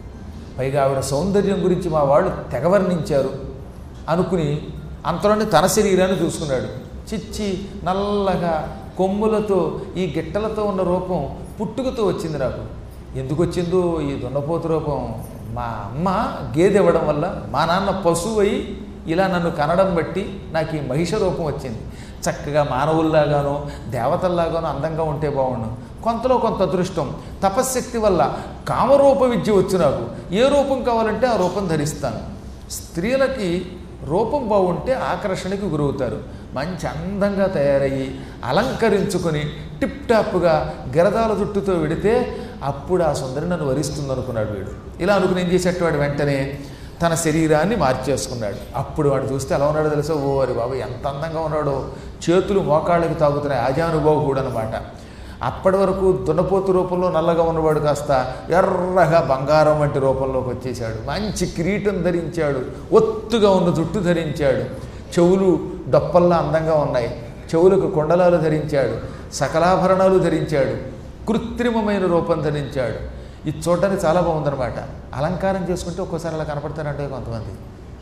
పైగా ఆవిడ సౌందర్యం గురించి మా వాళ్ళు తెగవర్ణించారు అనుకుని అంతలోనే తన శరీరాన్ని చూసుకున్నాడు చిచ్చి నల్లగా కొమ్ములతో ఈ గిట్టలతో ఉన్న రూపం పుట్టుకతో వచ్చింది నాకు ఎందుకు వచ్చిందో ఈ దున్నపోతు రూపం మా అమ్మ గేదె ఇవ్వడం వల్ల మా నాన్న పశువు అయి ఇలా నన్ను కనడం బట్టి నాకు ఈ మహిష రూపం వచ్చింది చక్కగా మానవుల్లాగానో దేవతల్లాగానో అందంగా ఉంటే బాగుండు కొంతలో కొంత అదృష్టం తపశ్శక్తి వల్ల కామరూప విద్య వచ్చు నాకు ఏ రూపం కావాలంటే ఆ రూపం ధరిస్తాను స్త్రీలకి రూపం బాగుంటే ఆకర్షణకి గురవుతారు మంచి అందంగా తయారయ్యి అలంకరించుకొని టిప్ టాప్గా గిరదాల జుట్టుతో వెడితే అప్పుడు ఆ సుందరి నన్ను వరిస్తుంది అనుకున్నాడు వీడు ఇలా అనుకుని ఏం చేసేటవాడు వెంటనే తన శరీరాన్ని మార్చేసుకున్నాడు అప్పుడు వాడు చూస్తే ఎలా ఉన్నాడో తెలుసా ఓ అరి బాబు ఎంత అందంగా ఉన్నాడో చేతులు మోకాళ్ళకి తాగుతున్నాయి అజానుభావుడు అనమాట అప్పటి వరకు దున్నపోతు రూపంలో నల్లగా ఉన్నవాడు కాస్త ఎర్రగా బంగారం వంటి రూపంలోకి వచ్చేసాడు మంచి కిరీటం ధరించాడు ఒత్తుగా ఉన్న జుట్టు ధరించాడు చెవులు డొప్పల్లా అందంగా ఉన్నాయి చెవులకు కొండలాలు ధరించాడు సకలాభరణాలు ధరించాడు కృత్రిమమైన రూపం ధరించాడు ఇది చూడడానికి చాలా బాగుందనమాట అలంకారం చేసుకుంటే ఒక్కోసారి అలా కనపడతారంటే కొంతమంది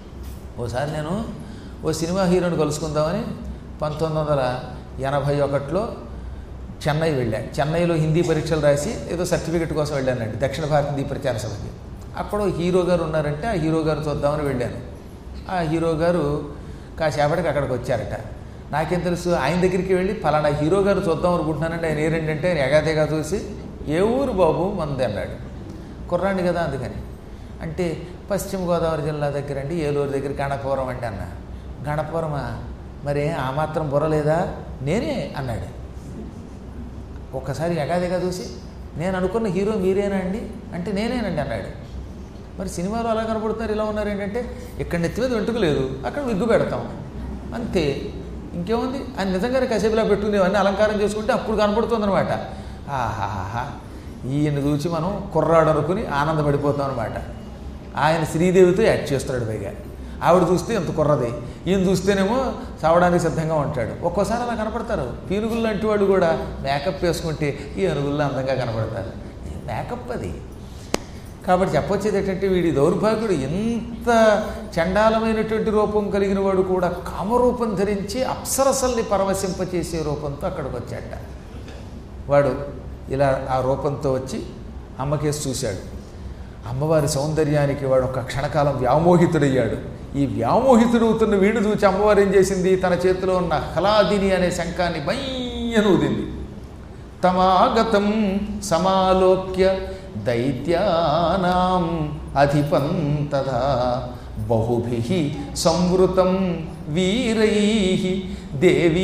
ఓసారి నేను ఓ సినిమా హీరోని కలుసుకుందామని పంతొమ్మిది వందల ఎనభై ఒకటిలో చెన్నై వెళ్ళాను చెన్నైలో హిందీ పరీక్షలు రాసి ఏదో సర్టిఫికెట్ కోసం వెళ్ళానండి దక్షిణ భారత హిందీ ప్రచార సభకి అక్కడ ఓ హీరో గారు ఉన్నారంటే ఆ హీరో గారు చూద్దామని వెళ్ళాను ఆ హీరో గారు కాసేపటికి అక్కడికి వచ్చారట నాకేం తెలుసు ఆయన దగ్గరికి వెళ్ళి ఫలానా హీరో గారు చూద్దాం అనుకుంటున్నానండి ఆయన ఏరేంటంటే ఆయన ఎగాతేగా చూసి ఏ ఊరు బాబు మంది అన్నాడు కుర్రాండి కదా అందుకని అంటే పశ్చిమ గోదావరి జిల్లా దగ్గర అండి ఏలూరు దగ్గర గణపవరం అండి అన్న గణపవరమా మరి ఆ మాత్రం బుర్ర లేదా నేనే అన్నాడు ఒక్కసారి ఎగాదిగా చూసి నేను అనుకున్న హీరో మీరేనా అండి అంటే నేనేనండి అన్నాడు మరి సినిమాలో అలా కనపడుతున్నారు ఇలా ఉన్నారు ఏంటంటే ఇక్కడ నెత్తి మీద వెంటుక లేదు అక్కడ విగ్గు పెడతాం అంతే ఇంకేముంది ఆయన నిజంగానే కసేపులా పెట్టుకునేవన్నీ అలంకారం చేసుకుంటే అప్పుడు కనపడుతుంది అనమాట ఆహాహా ఈయన చూసి మనం కుర్రాడు అనుకుని ఆనందపడిపోతాం అనమాట ఆయన శ్రీదేవితో యాక్ట్ చేస్తున్నాడు పైగా ఆవిడ చూస్తే ఎంత కుర్రది ఈయన చూస్తేనేమో చావడానికి సిద్ధంగా ఉంటాడు ఒక్కోసారి అలా కనపడతారు పీనుగులు లాంటి వాళ్ళు కూడా మేకప్ వేసుకుంటే ఈ అనుగుల్లో అందంగా కనపడతారు మేకప్ అది కాబట్టి చెప్పొచ్చేది ఏంటంటే వీడి దౌర్భాగ్యుడు ఎంత చండాలమైనటువంటి రూపం కలిగిన వాడు కూడా కామరూపం ధరించి అప్సరసల్ని పరవశింపచేసే రూపంతో అక్కడికి వచ్చాట వాడు ఇలా ఆ రూపంతో వచ్చి అమ్మకేసి చూశాడు అమ్మవారి సౌందర్యానికి వాడు ఒక క్షణకాలం వ్యామోహితుడయ్యాడు ఈ వ్యామోహితుడవుతున్న వీడు చూచి అమ్మవారు ఏం చేసింది తన చేతిలో ఉన్న హలాదిని అనే శంఖాన్ని బయ్యనూదింది తమాగతం సమాలోక్య దైత్యానాం అధిపం తదా బహుభి సంవృతం వీరై దేవీ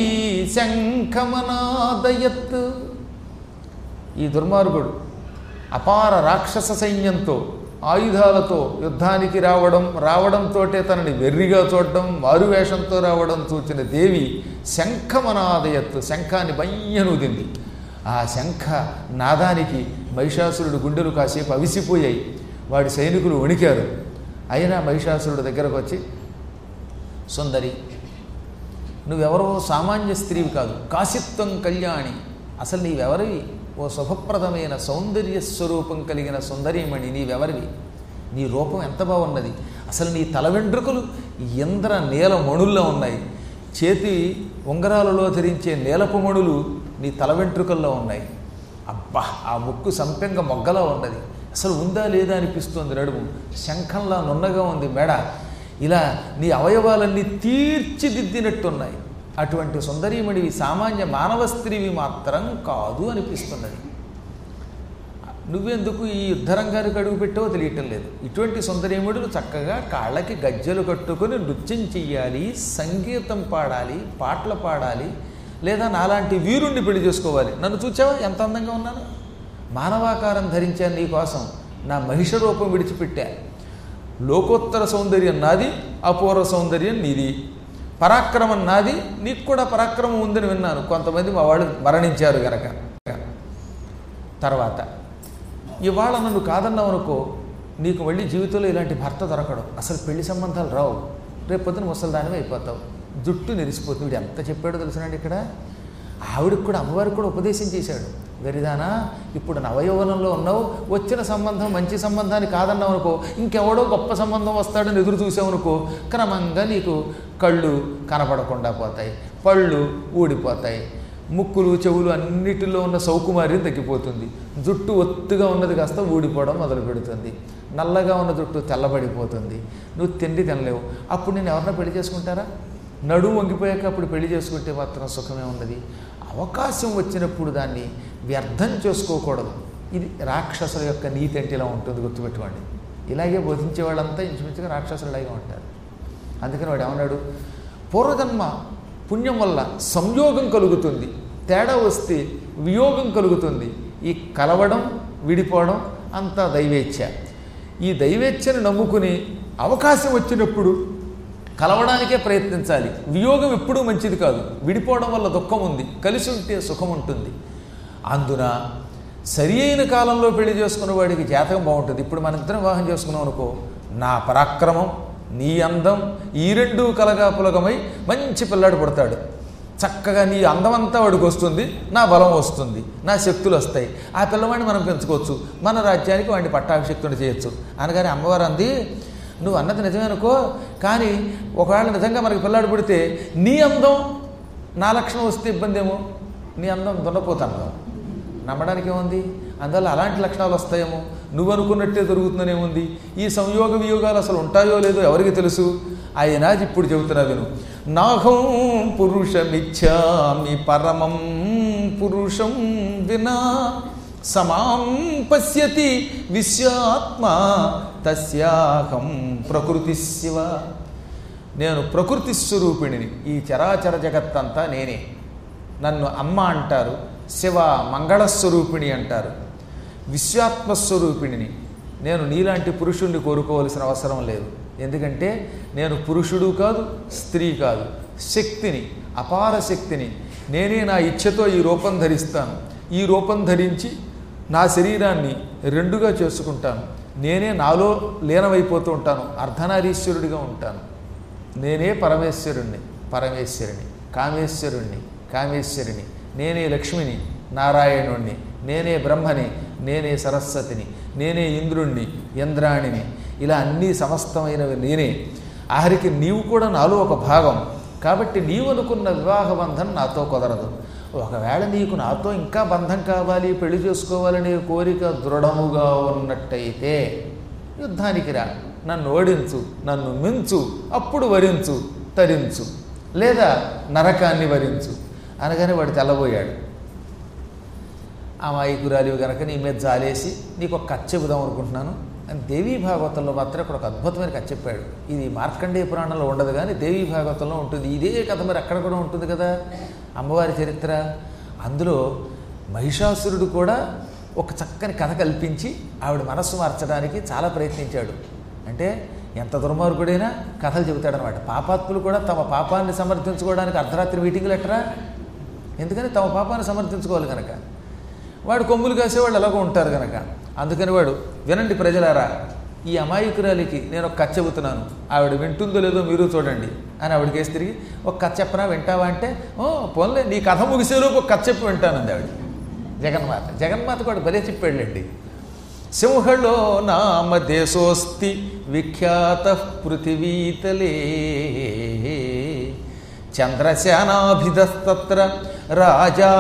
శంఖమనాదయత్ ఈ దుర్మార్గుడు అపార రాక్షస సైన్యంతో ఆయుధాలతో యుద్ధానికి రావడం రావడంతోటే తనని వెర్రిగా చూడడం మారువేషంతో రావడం చూచిన దేవి శంఖమనాదయత్తు శంఖాన్ని బయ్యనుదింది ఆ శంఖ నాదానికి మహిషాసురుడు గుండెలు కాసేపు అవిసిపోయాయి వాడి సైనికులు వణికారు అయినా మహిషాసురుడు దగ్గరకు వచ్చి సుందరి నువ్వెవరో సామాన్య స్త్రీవి కాదు కాశిత్వం కళ్యాణి అసలు నీవెవరివి ఓ శుభప్రదమైన సౌందర్య స్వరూపం కలిగిన సుందరీమణి నీవెవరివి నీ రూపం ఎంత బాగున్నది అసలు నీ తల వెంట్రుకలు ఇంద్ర నీల మణుల్లో ఉన్నాయి చేతి ఉంగరాలలో ధరించే నీలపు మణులు నీ తల వెంట్రుకల్లో ఉన్నాయి అబ్బా ఆ ముక్కు సంపెంగ మొగ్గలా ఉన్నది అసలు ఉందా లేదా అనిపిస్తుంది నడుము శంఖంలా నున్నగా ఉంది మెడ ఇలా నీ అవయవాలన్నీ తీర్చిదిద్దినట్టున్నాయి అటువంటి సుందరీమణివి సామాన్య మానవ స్త్రీవి మాత్రం కాదు అనిపిస్తున్నది నువ్వెందుకు ఈ యుద్ధరంగానికి అడుగు పెట్టావో తెలియటం లేదు ఇటువంటి సుందరీముడులు చక్కగా కాళ్ళకి గజ్జలు కట్టుకొని నృత్యం చెయ్యాలి సంగీతం పాడాలి పాటలు పాడాలి లేదా నాలాంటి వీరుణ్ణి పెళ్లి చేసుకోవాలి నన్ను చూచావా ఎంత అందంగా ఉన్నాను మానవాకారం ధరించాను నీ కోసం నా మహిష రూపం విడిచిపెట్టా లోకోత్తర సౌందర్యం నాది అపూర్వ సౌందర్యం నీది పరాక్రమం నాది నీకు కూడా పరాక్రమం ఉందని విన్నాను కొంతమంది మా వాళ్ళు మరణించారు గనక తర్వాత ఇవాళ నన్ను కాదన్నావు అనుకో నీకు మళ్ళీ జీవితంలో ఇలాంటి భర్త దొరకడం అసలు పెళ్లి సంబంధాలు రావు రేపు పొద్దున ముసలిదానివి అయిపోతావు జుట్టు నెరిసిపోతుంది వీడు ఎంత చెప్పాడో తెలుసునండి ఇక్కడ ఆవిడకి కూడా అమ్మవారికి కూడా ఉపదేశం చేశాడు గరిదానా ఇప్పుడు నవయౌవనంలో ఉన్నావు వచ్చిన సంబంధం మంచి సంబంధాన్ని కాదన్నావు అనుకో ఇంకెవడో గొప్ప సంబంధం వస్తాడని ఎదురు చూసావు అనుకో క్రమంగా నీకు కళ్ళు కనపడకుండా పోతాయి పళ్ళు ఊడిపోతాయి ముక్కులు చెవులు అన్నిటిలో ఉన్న సౌకుమార్యం తగ్గిపోతుంది జుట్టు ఒత్తుగా ఉన్నది కాస్త ఊడిపోవడం మొదలు పెడుతుంది నల్లగా ఉన్న జుట్టు తెల్లబడిపోతుంది నువ్వు తిండి తినలేవు అప్పుడు నేను ఎవరన్నా పెళ్లి చేసుకుంటారా నడుము వంగిపోయాక అప్పుడు పెళ్లి చేసుకుంటే మాత్రం సుఖమే ఉన్నది అవకాశం వచ్చినప్పుడు దాన్ని వ్యర్థం చేసుకోకూడదు ఇది రాక్షసుల యొక్క నీతి అంటే ఇలా ఉంటుంది గుర్తుపెట్టుకోండి ఇలాగే బోధించే వాళ్ళంతా ఇంచుమించుగా రాక్షసులాగే ఉంటారు అందుకని వాడు ఏమన్నాడు పూర్వజన్మ పుణ్యం వల్ల సంయోగం కలుగుతుంది తేడా వస్తే వియోగం కలుగుతుంది ఈ కలవడం విడిపోవడం అంతా దైవేచ్ఛ ఈ దైవేచ్ఛని నమ్ముకుని అవకాశం వచ్చినప్పుడు కలవడానికే ప్రయత్నించాలి వియోగం ఎప్పుడూ మంచిది కాదు విడిపోవడం వల్ల దుఃఖం ఉంది కలిసి ఉంటే సుఖం ఉంటుంది అందున సరి అయిన కాలంలో పెళ్లి చేసుకున్న వాడికి జాతకం బాగుంటుంది ఇప్పుడు మన ఇద్దరం వివాహం చేసుకున్నాం అనుకో నా పరాక్రమం నీ అందం ఈ రెండు కలగా పులగమై మంచి పిల్లాడు పుడతాడు చక్కగా నీ అందమంతా వాడికి వస్తుంది నా బలం వస్తుంది నా శక్తులు వస్తాయి ఆ పిల్లవాడిని మనం పెంచుకోవచ్చు మన రాజ్యానికి వాడిని పట్టాభిషక్తుని చేయొచ్చు అనగానే అమ్మవారు అంది నువ్వు అన్నది నిజమేనుకో కానీ ఒకవేళ నిజంగా మనకి పిల్లాడు పుడితే నీ అందం నా లక్షణం వస్తే ఇబ్బంది ఏమో నీ అందం దున్నపోతాను నమ్మడానికి ఏముంది అందువల్ల అలాంటి లక్షణాలు వస్తాయేమో నువ్వు అనుకున్నట్టే దొరుకుతుందనేముంది ఈ సంయోగ వియోగాలు అసలు ఉంటాయో లేదో ఎవరికి తెలుసు ఆయన ఇప్పుడు చెబుతున్నా విను నాహం పురుషమిచ్చామి పరమం పురుషం వినా సమాం పశ్యతి విశ్వాత్మ తస్యాహం ప్రకృతి శివ నేను ప్రకృతి స్వరూపిణిని ఈ చరాచర జగత్తంతా నేనే నన్ను అమ్మ అంటారు శివ మంగళస్వరూపిణి అంటారు విశ్వాత్మస్వరూపిణిని నేను నీలాంటి పురుషుణ్ణి కోరుకోవలసిన అవసరం లేదు ఎందుకంటే నేను పురుషుడు కాదు స్త్రీ కాదు శక్తిని అపార శక్తిని నేనే నా ఇచ్ఛతో ఈ రూపం ధరిస్తాను ఈ రూపం ధరించి నా శరీరాన్ని రెండుగా చేసుకుంటాను నేనే నాలో లీనమైపోతూ ఉంటాను అర్ధనారీశ్వరుడిగా ఉంటాను నేనే పరమేశ్వరుణ్ణి పరమేశ్వరుని కామేశ్వరుణ్ణి కామేశ్వరిని నేనే లక్ష్మిని నారాయణుణ్ణి నేనే బ్రహ్మని నేనే సరస్వతిని నేనే ఇంద్రుణ్ణి ఇంద్రాణిని ఇలా అన్నీ సమస్తమైనవి నేనే ఆఖరికి నీవు కూడా నాలో ఒక భాగం కాబట్టి నీవు అనుకున్న వివాహ బంధం నాతో కుదరదు ఒకవేళ నీకు నాతో ఇంకా బంధం కావాలి పెళ్లి చేసుకోవాలనే కోరిక దృఢముగా ఉన్నట్టయితే యుద్ధానికి రా నన్ను ఓడించు నన్ను మించు అప్పుడు వరించు తరించు లేదా నరకాన్ని వరించు అనగానే వాడు తెల్లబోయాడు అమాయకురాలివి గనక నీ మీద జాలేసి నీకు ఒక కథ చెబుదాం అనుకుంటున్నాను అని దేవీ భాగవతంలో మాత్రం ఇక్కడ ఒక అద్భుతమైన కథ చెప్పాడు ఇది మార్కండేయ పురాణంలో ఉండదు కానీ దేవీ భాగవతంలో ఉంటుంది ఇదే కథ మరి అక్కడ కూడా ఉంటుంది కదా అమ్మవారి చరిత్ర అందులో మహిషాసురుడు కూడా ఒక చక్కని కథ కల్పించి ఆవిడ మనస్సు మార్చడానికి చాలా ప్రయత్నించాడు అంటే ఎంత దుర్మార్గుడైనా కథలు చెబుతాడనమాట పాపాత్ములు కూడా తమ పాపాన్ని సమర్థించుకోవడానికి అర్ధరాత్రి మీటింగులు ఎట్టరా ఎందుకని తమ పాపాన్ని సమర్థించుకోవాలి కనుక వాడు కొమ్ములు కాసేవాళ్ళు ఎలాగో ఉంటారు కనుక అందుకని వాడు వినండి ప్రజలారా ఈ అమాయకురాలికి నేను ఒక కథ చెబుతున్నాను ఆవిడ వింటుందో లేదో మీరు చూడండి అని ఆవిడ కేసు తిరిగి ఒక కథ చెప్పనా వింటావా అంటే ఓ పోన్లే నీ కథ ముగిసేలోపు ఒక కథ చెప్పి వింటానంది ఆవిడ జగన్మాత జగన్మాత కూడా భలే చెప్పాడులేండి సింహళో నామ దేశోస్తి విఖ్యాత పృథివీతలే చంద్రశానాభిధస్తత్ర రాజా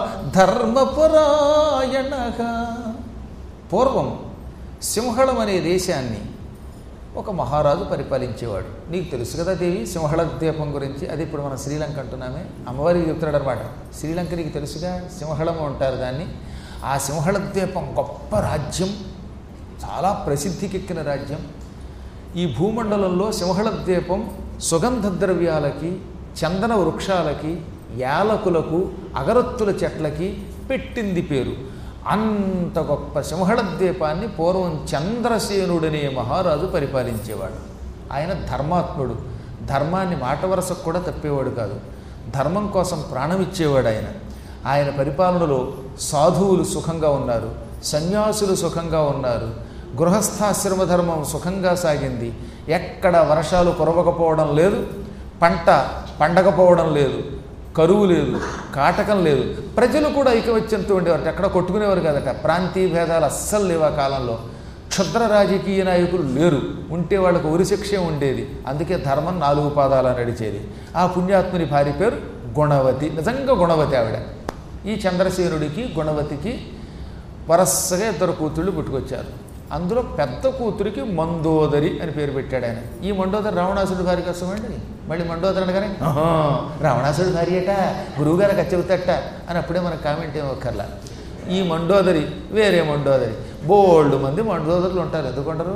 ధర్మపరాయణ పూర్వం సింహళం అనే దేశాన్ని ఒక మహారాజు పరిపాలించేవాడు నీకు తెలుసు కదా దేవి సింహళ ద్వీపం గురించి అది ఇప్పుడు మనం శ్రీలంక అంటున్నామే అమ్మవారికి చెప్తున్నాడు అనమాట శ్రీలంక నీకు తెలుసుగా సింహళము అంటారు దాన్ని ఆ సింహళ ద్వీపం గొప్ప రాజ్యం చాలా ప్రసిద్ధికెక్కిన రాజ్యం ఈ భూమండలంలో సింహళ ద్వీపం సుగంధ ద్రవ్యాలకి చందన వృక్షాలకి యాలకులకు అగరత్తుల చెట్లకి పెట్టింది పేరు అంత గొప్ప సింహళ ద్వీపాన్ని పూర్వం చంద్రసేనుడనే మహారాజు పరిపాలించేవాడు ఆయన ధర్మాత్ముడు ధర్మాన్ని మాట వరసకు కూడా తప్పేవాడు కాదు ధర్మం కోసం ప్రాణం ఇచ్చేవాడు ఆయన ఆయన పరిపాలనలో సాధువులు సుఖంగా ఉన్నారు సన్యాసులు సుఖంగా ఉన్నారు గృహస్థాశ్రమ ధర్మం సుఖంగా సాగింది ఎక్కడ వర్షాలు కురవకపోవడం లేదు పంట పండకపోవడం లేదు కరువు లేదు కాటకం లేదు ప్రజలు కూడా ఐకమత్యంతో ఉండేవారు ఎక్కడ కొట్టుకునేవారు కదట ప్రాంతీయ భేదాలు అస్సలు లేవు ఆ కాలంలో క్షుద్ర రాజకీయ నాయకులు లేరు ఉంటే వాళ్ళకు ఉరిశిక్షే ఉండేది అందుకే ధర్మం నాలుగు పాదాల నడిచేది ఆ పుణ్యాత్ముని భార్య పేరు గుణవతి నిజంగా గుణవతి ఆవిడ ఈ చంద్రసేనుడికి గుణవతికి వరసగా ఇద్దరు కూతుళ్ళు పుట్టుకొచ్చారు అందులో పెద్ద కూతురికి మందోదరి అని పేరు పెట్టాడు ఆయన ఈ మండోదరి రావణాసుడి భార్య కోసమండి మళ్ళీ మండోదరి అనగానే "ఆహా, రావణాసుడి భార్య అట గురువుగారికి అచ్చవుతట అని అప్పుడే మనకు కామెంట్ ఏం ఒక్కర్లా ఈ మండోదరి వేరే మండోదరి బోల్డ్ మంది మండోదరులు ఉంటారు ఎందుకుంటారు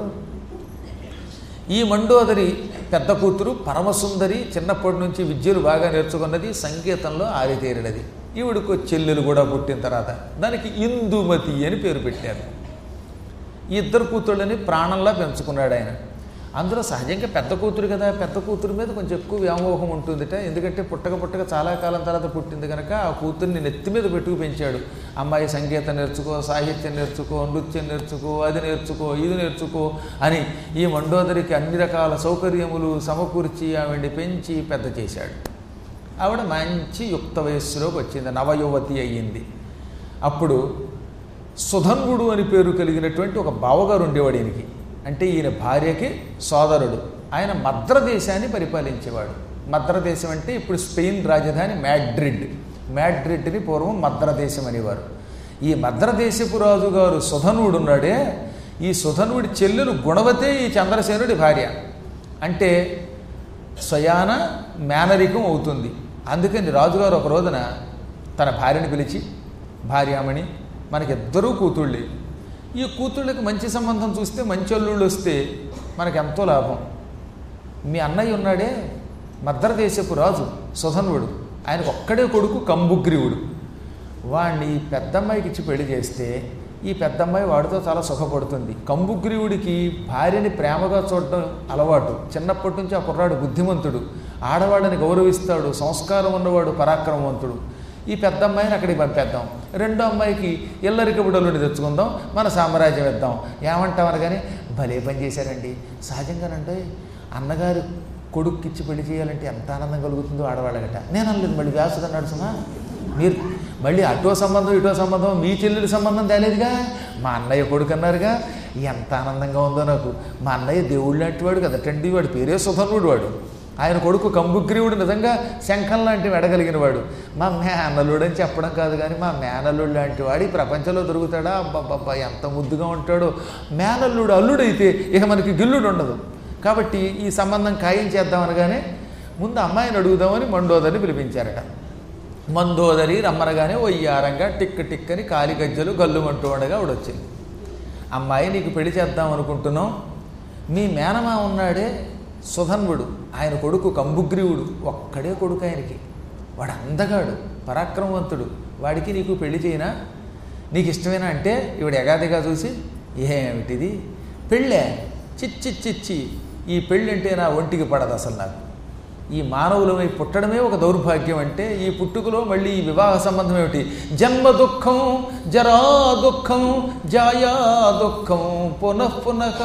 ఈ మండోదరి పెద్ద కూతురు పరమసుందరి చిన్నప్పటి నుంచి విద్యలు బాగా నేర్చుకున్నది సంగీతంలో ఆరితేరినది ఈవిడికి ఓ చెల్లెలు కూడా పుట్టిన తర్వాత దానికి ఇందుమతి అని పేరు పెట్టారు ఈ ఇద్దరు కూతుళ్ళని ప్రాణంలా పెంచుకున్నాడు ఆయన అందులో సహజంగా పెద్ద కూతురు కదా పెద్ద కూతురు మీద కొంచెం ఎక్కువ వ్యామోహం ఉంటుందిట ఎందుకంటే పుట్టక పుట్టక చాలా కాలం తర్వాత పుట్టింది కనుక ఆ కూతుర్ని నెత్తి మీద పెట్టుకు పెంచాడు అమ్మాయి సంగీతం నేర్చుకో సాహిత్యం నేర్చుకో నృత్యం నేర్చుకో అది నేర్చుకో ఇది నేర్చుకో అని ఈ మండోదరికి అన్ని రకాల సౌకర్యములు సమకూర్చి ఆవిడ్ని పెంచి పెద్ద చేశాడు ఆవిడ మంచి యుక్త వయస్సులోకి వచ్చింది నవయువతి అయ్యింది అప్పుడు సుధన్వుడు అని పేరు కలిగినటువంటి ఒక బావగారు ఉండేవాడు ఈయనకి అంటే ఈయన భార్యకి సోదరుడు ఆయన మద్రదేశాన్ని పరిపాలించేవాడు మద్రదేశం అంటే ఇప్పుడు స్పెయిన్ రాజధాని మ్యాడ్రిడ్ మ్యాడ్రిడ్ని పూర్వం మద్రదేశం అనేవారు ఈ మద్రదేశపు రాజుగారు సుధనుడు ఉన్నాడే ఈ సుధనుడి చెల్లెలు గుణవతే ఈ చంద్రసేనుడి భార్య అంటే స్వయాన మేనరికం అవుతుంది అందుకని రాజుగారు ఒక రోజున తన భార్యని పిలిచి భార్యామణి మనకిద్దరూ కూతుళ్ళే ఈ కూతుళ్ళకి మంచి సంబంధం చూస్తే మంచి అల్లుళ్ళు వస్తే మనకు ఎంతో లాభం మీ అన్నయ్య ఉన్నాడే మద్రదేశపు రాజు సుధన్వుడు ఆయనకు ఒక్కడే కొడుకు కంబుగ్రీవుడు వాణ్ణి ఈ పెద్దమ్మాయికి ఇచ్చి పెళ్లి చేస్తే ఈ పెద్దమ్మాయి వాడితో చాలా సుఖపడుతుంది కంబుగ్రీవుడికి భార్యని ప్రేమగా చూడడం అలవాటు చిన్నప్పటి నుంచి ఆ కుర్రాడు బుద్ధిమంతుడు ఆడవాళ్ళని గౌరవిస్తాడు సంస్కారం ఉన్నవాడు పరాక్రమవంతుడు ఈ పెద్ద అమ్మాయిని అక్కడికి పంపేద్దాం రెండో అమ్మాయికి ఇల్లరికి బుడలుని తెచ్చుకుందాం మన సామ్రాజ్యం ఇద్దాం ఏమంటామని కానీ భలే పని చేశారండి సహజంగానంటే అన్నగారు కొడుక్కిచ్చి పెళ్లి చేయాలంటే ఎంత ఆనందం కలుగుతుందో ఆడవాళ్ళగట నేను అనలేదు మళ్ళీ వ్యాసుడు అన్నాడు సుమా మీరు మళ్ళీ అటో సంబంధం ఇటో సంబంధం మీ చెల్లెలి సంబంధం తేలేదుగా మా అన్నయ్య కొడుకు అన్నారుగా ఎంత ఆనందంగా ఉందో నాకు మా అన్నయ్య దేవుడు లాంటి వాడు కదటండి వాడు పేరే సుధనుడు వాడు ఆయన కొడుకు కంబుగ్రీవుడు నిజంగా శంఖం లాంటి వెడగలిగిన వాడు మా మేనల్లుడు అని చెప్పడం కాదు కానీ మా మేనల్లుడు లాంటి వాడు ఈ ప్రపంచంలో దొరుకుతాడా అబ్బబ్బబ్బా ఎంత ముద్దుగా ఉంటాడో మేనల్లుడు అల్లుడైతే ఇక మనకి గిల్లుడు ఉండదు కాబట్టి ఈ సంబంధం ఖాయం చేద్దామనగానే ముందు అమ్మాయిని అడుగుదామని మండోదరిని పిలిపించారట మందోదరి రమ్మనగానే ఒయ్యారంగా టిక్ టిక్ అని కాలి గజ్జలు గల్లుమంటూ ఉండగా ఆవిడ వచ్చింది అమ్మాయి నీకు పెళ్లి చేద్దాం అనుకుంటున్నాం మీ మేనమా ఉన్నాడే సుధన్వుడు ఆయన కొడుకు కంబుగ్రీవుడు ఒక్కడే కొడుకు ఆయనకి వాడు అందగాడు పరాక్రమవంతుడు వాడికి నీకు పెళ్లి చేయనా నీకు ఇష్టమేనా అంటే ఈవిడ ఎగాదిగా చూసి ఏమిటిది పెళ్ళే చిచ్చి చిచ్చి ఈ పెళ్ళి అంటే నా ఒంటికి పడదు అసలు నాకు ఈ మానవులమై పుట్టడమే ఒక దౌర్భాగ్యం అంటే ఈ పుట్టుకలో మళ్ళీ ఈ వివాహ సంబంధం ఏమిటి జన్మ దుఃఖం జరా దుఃఖం జాయా దుఃఖం పునః పునః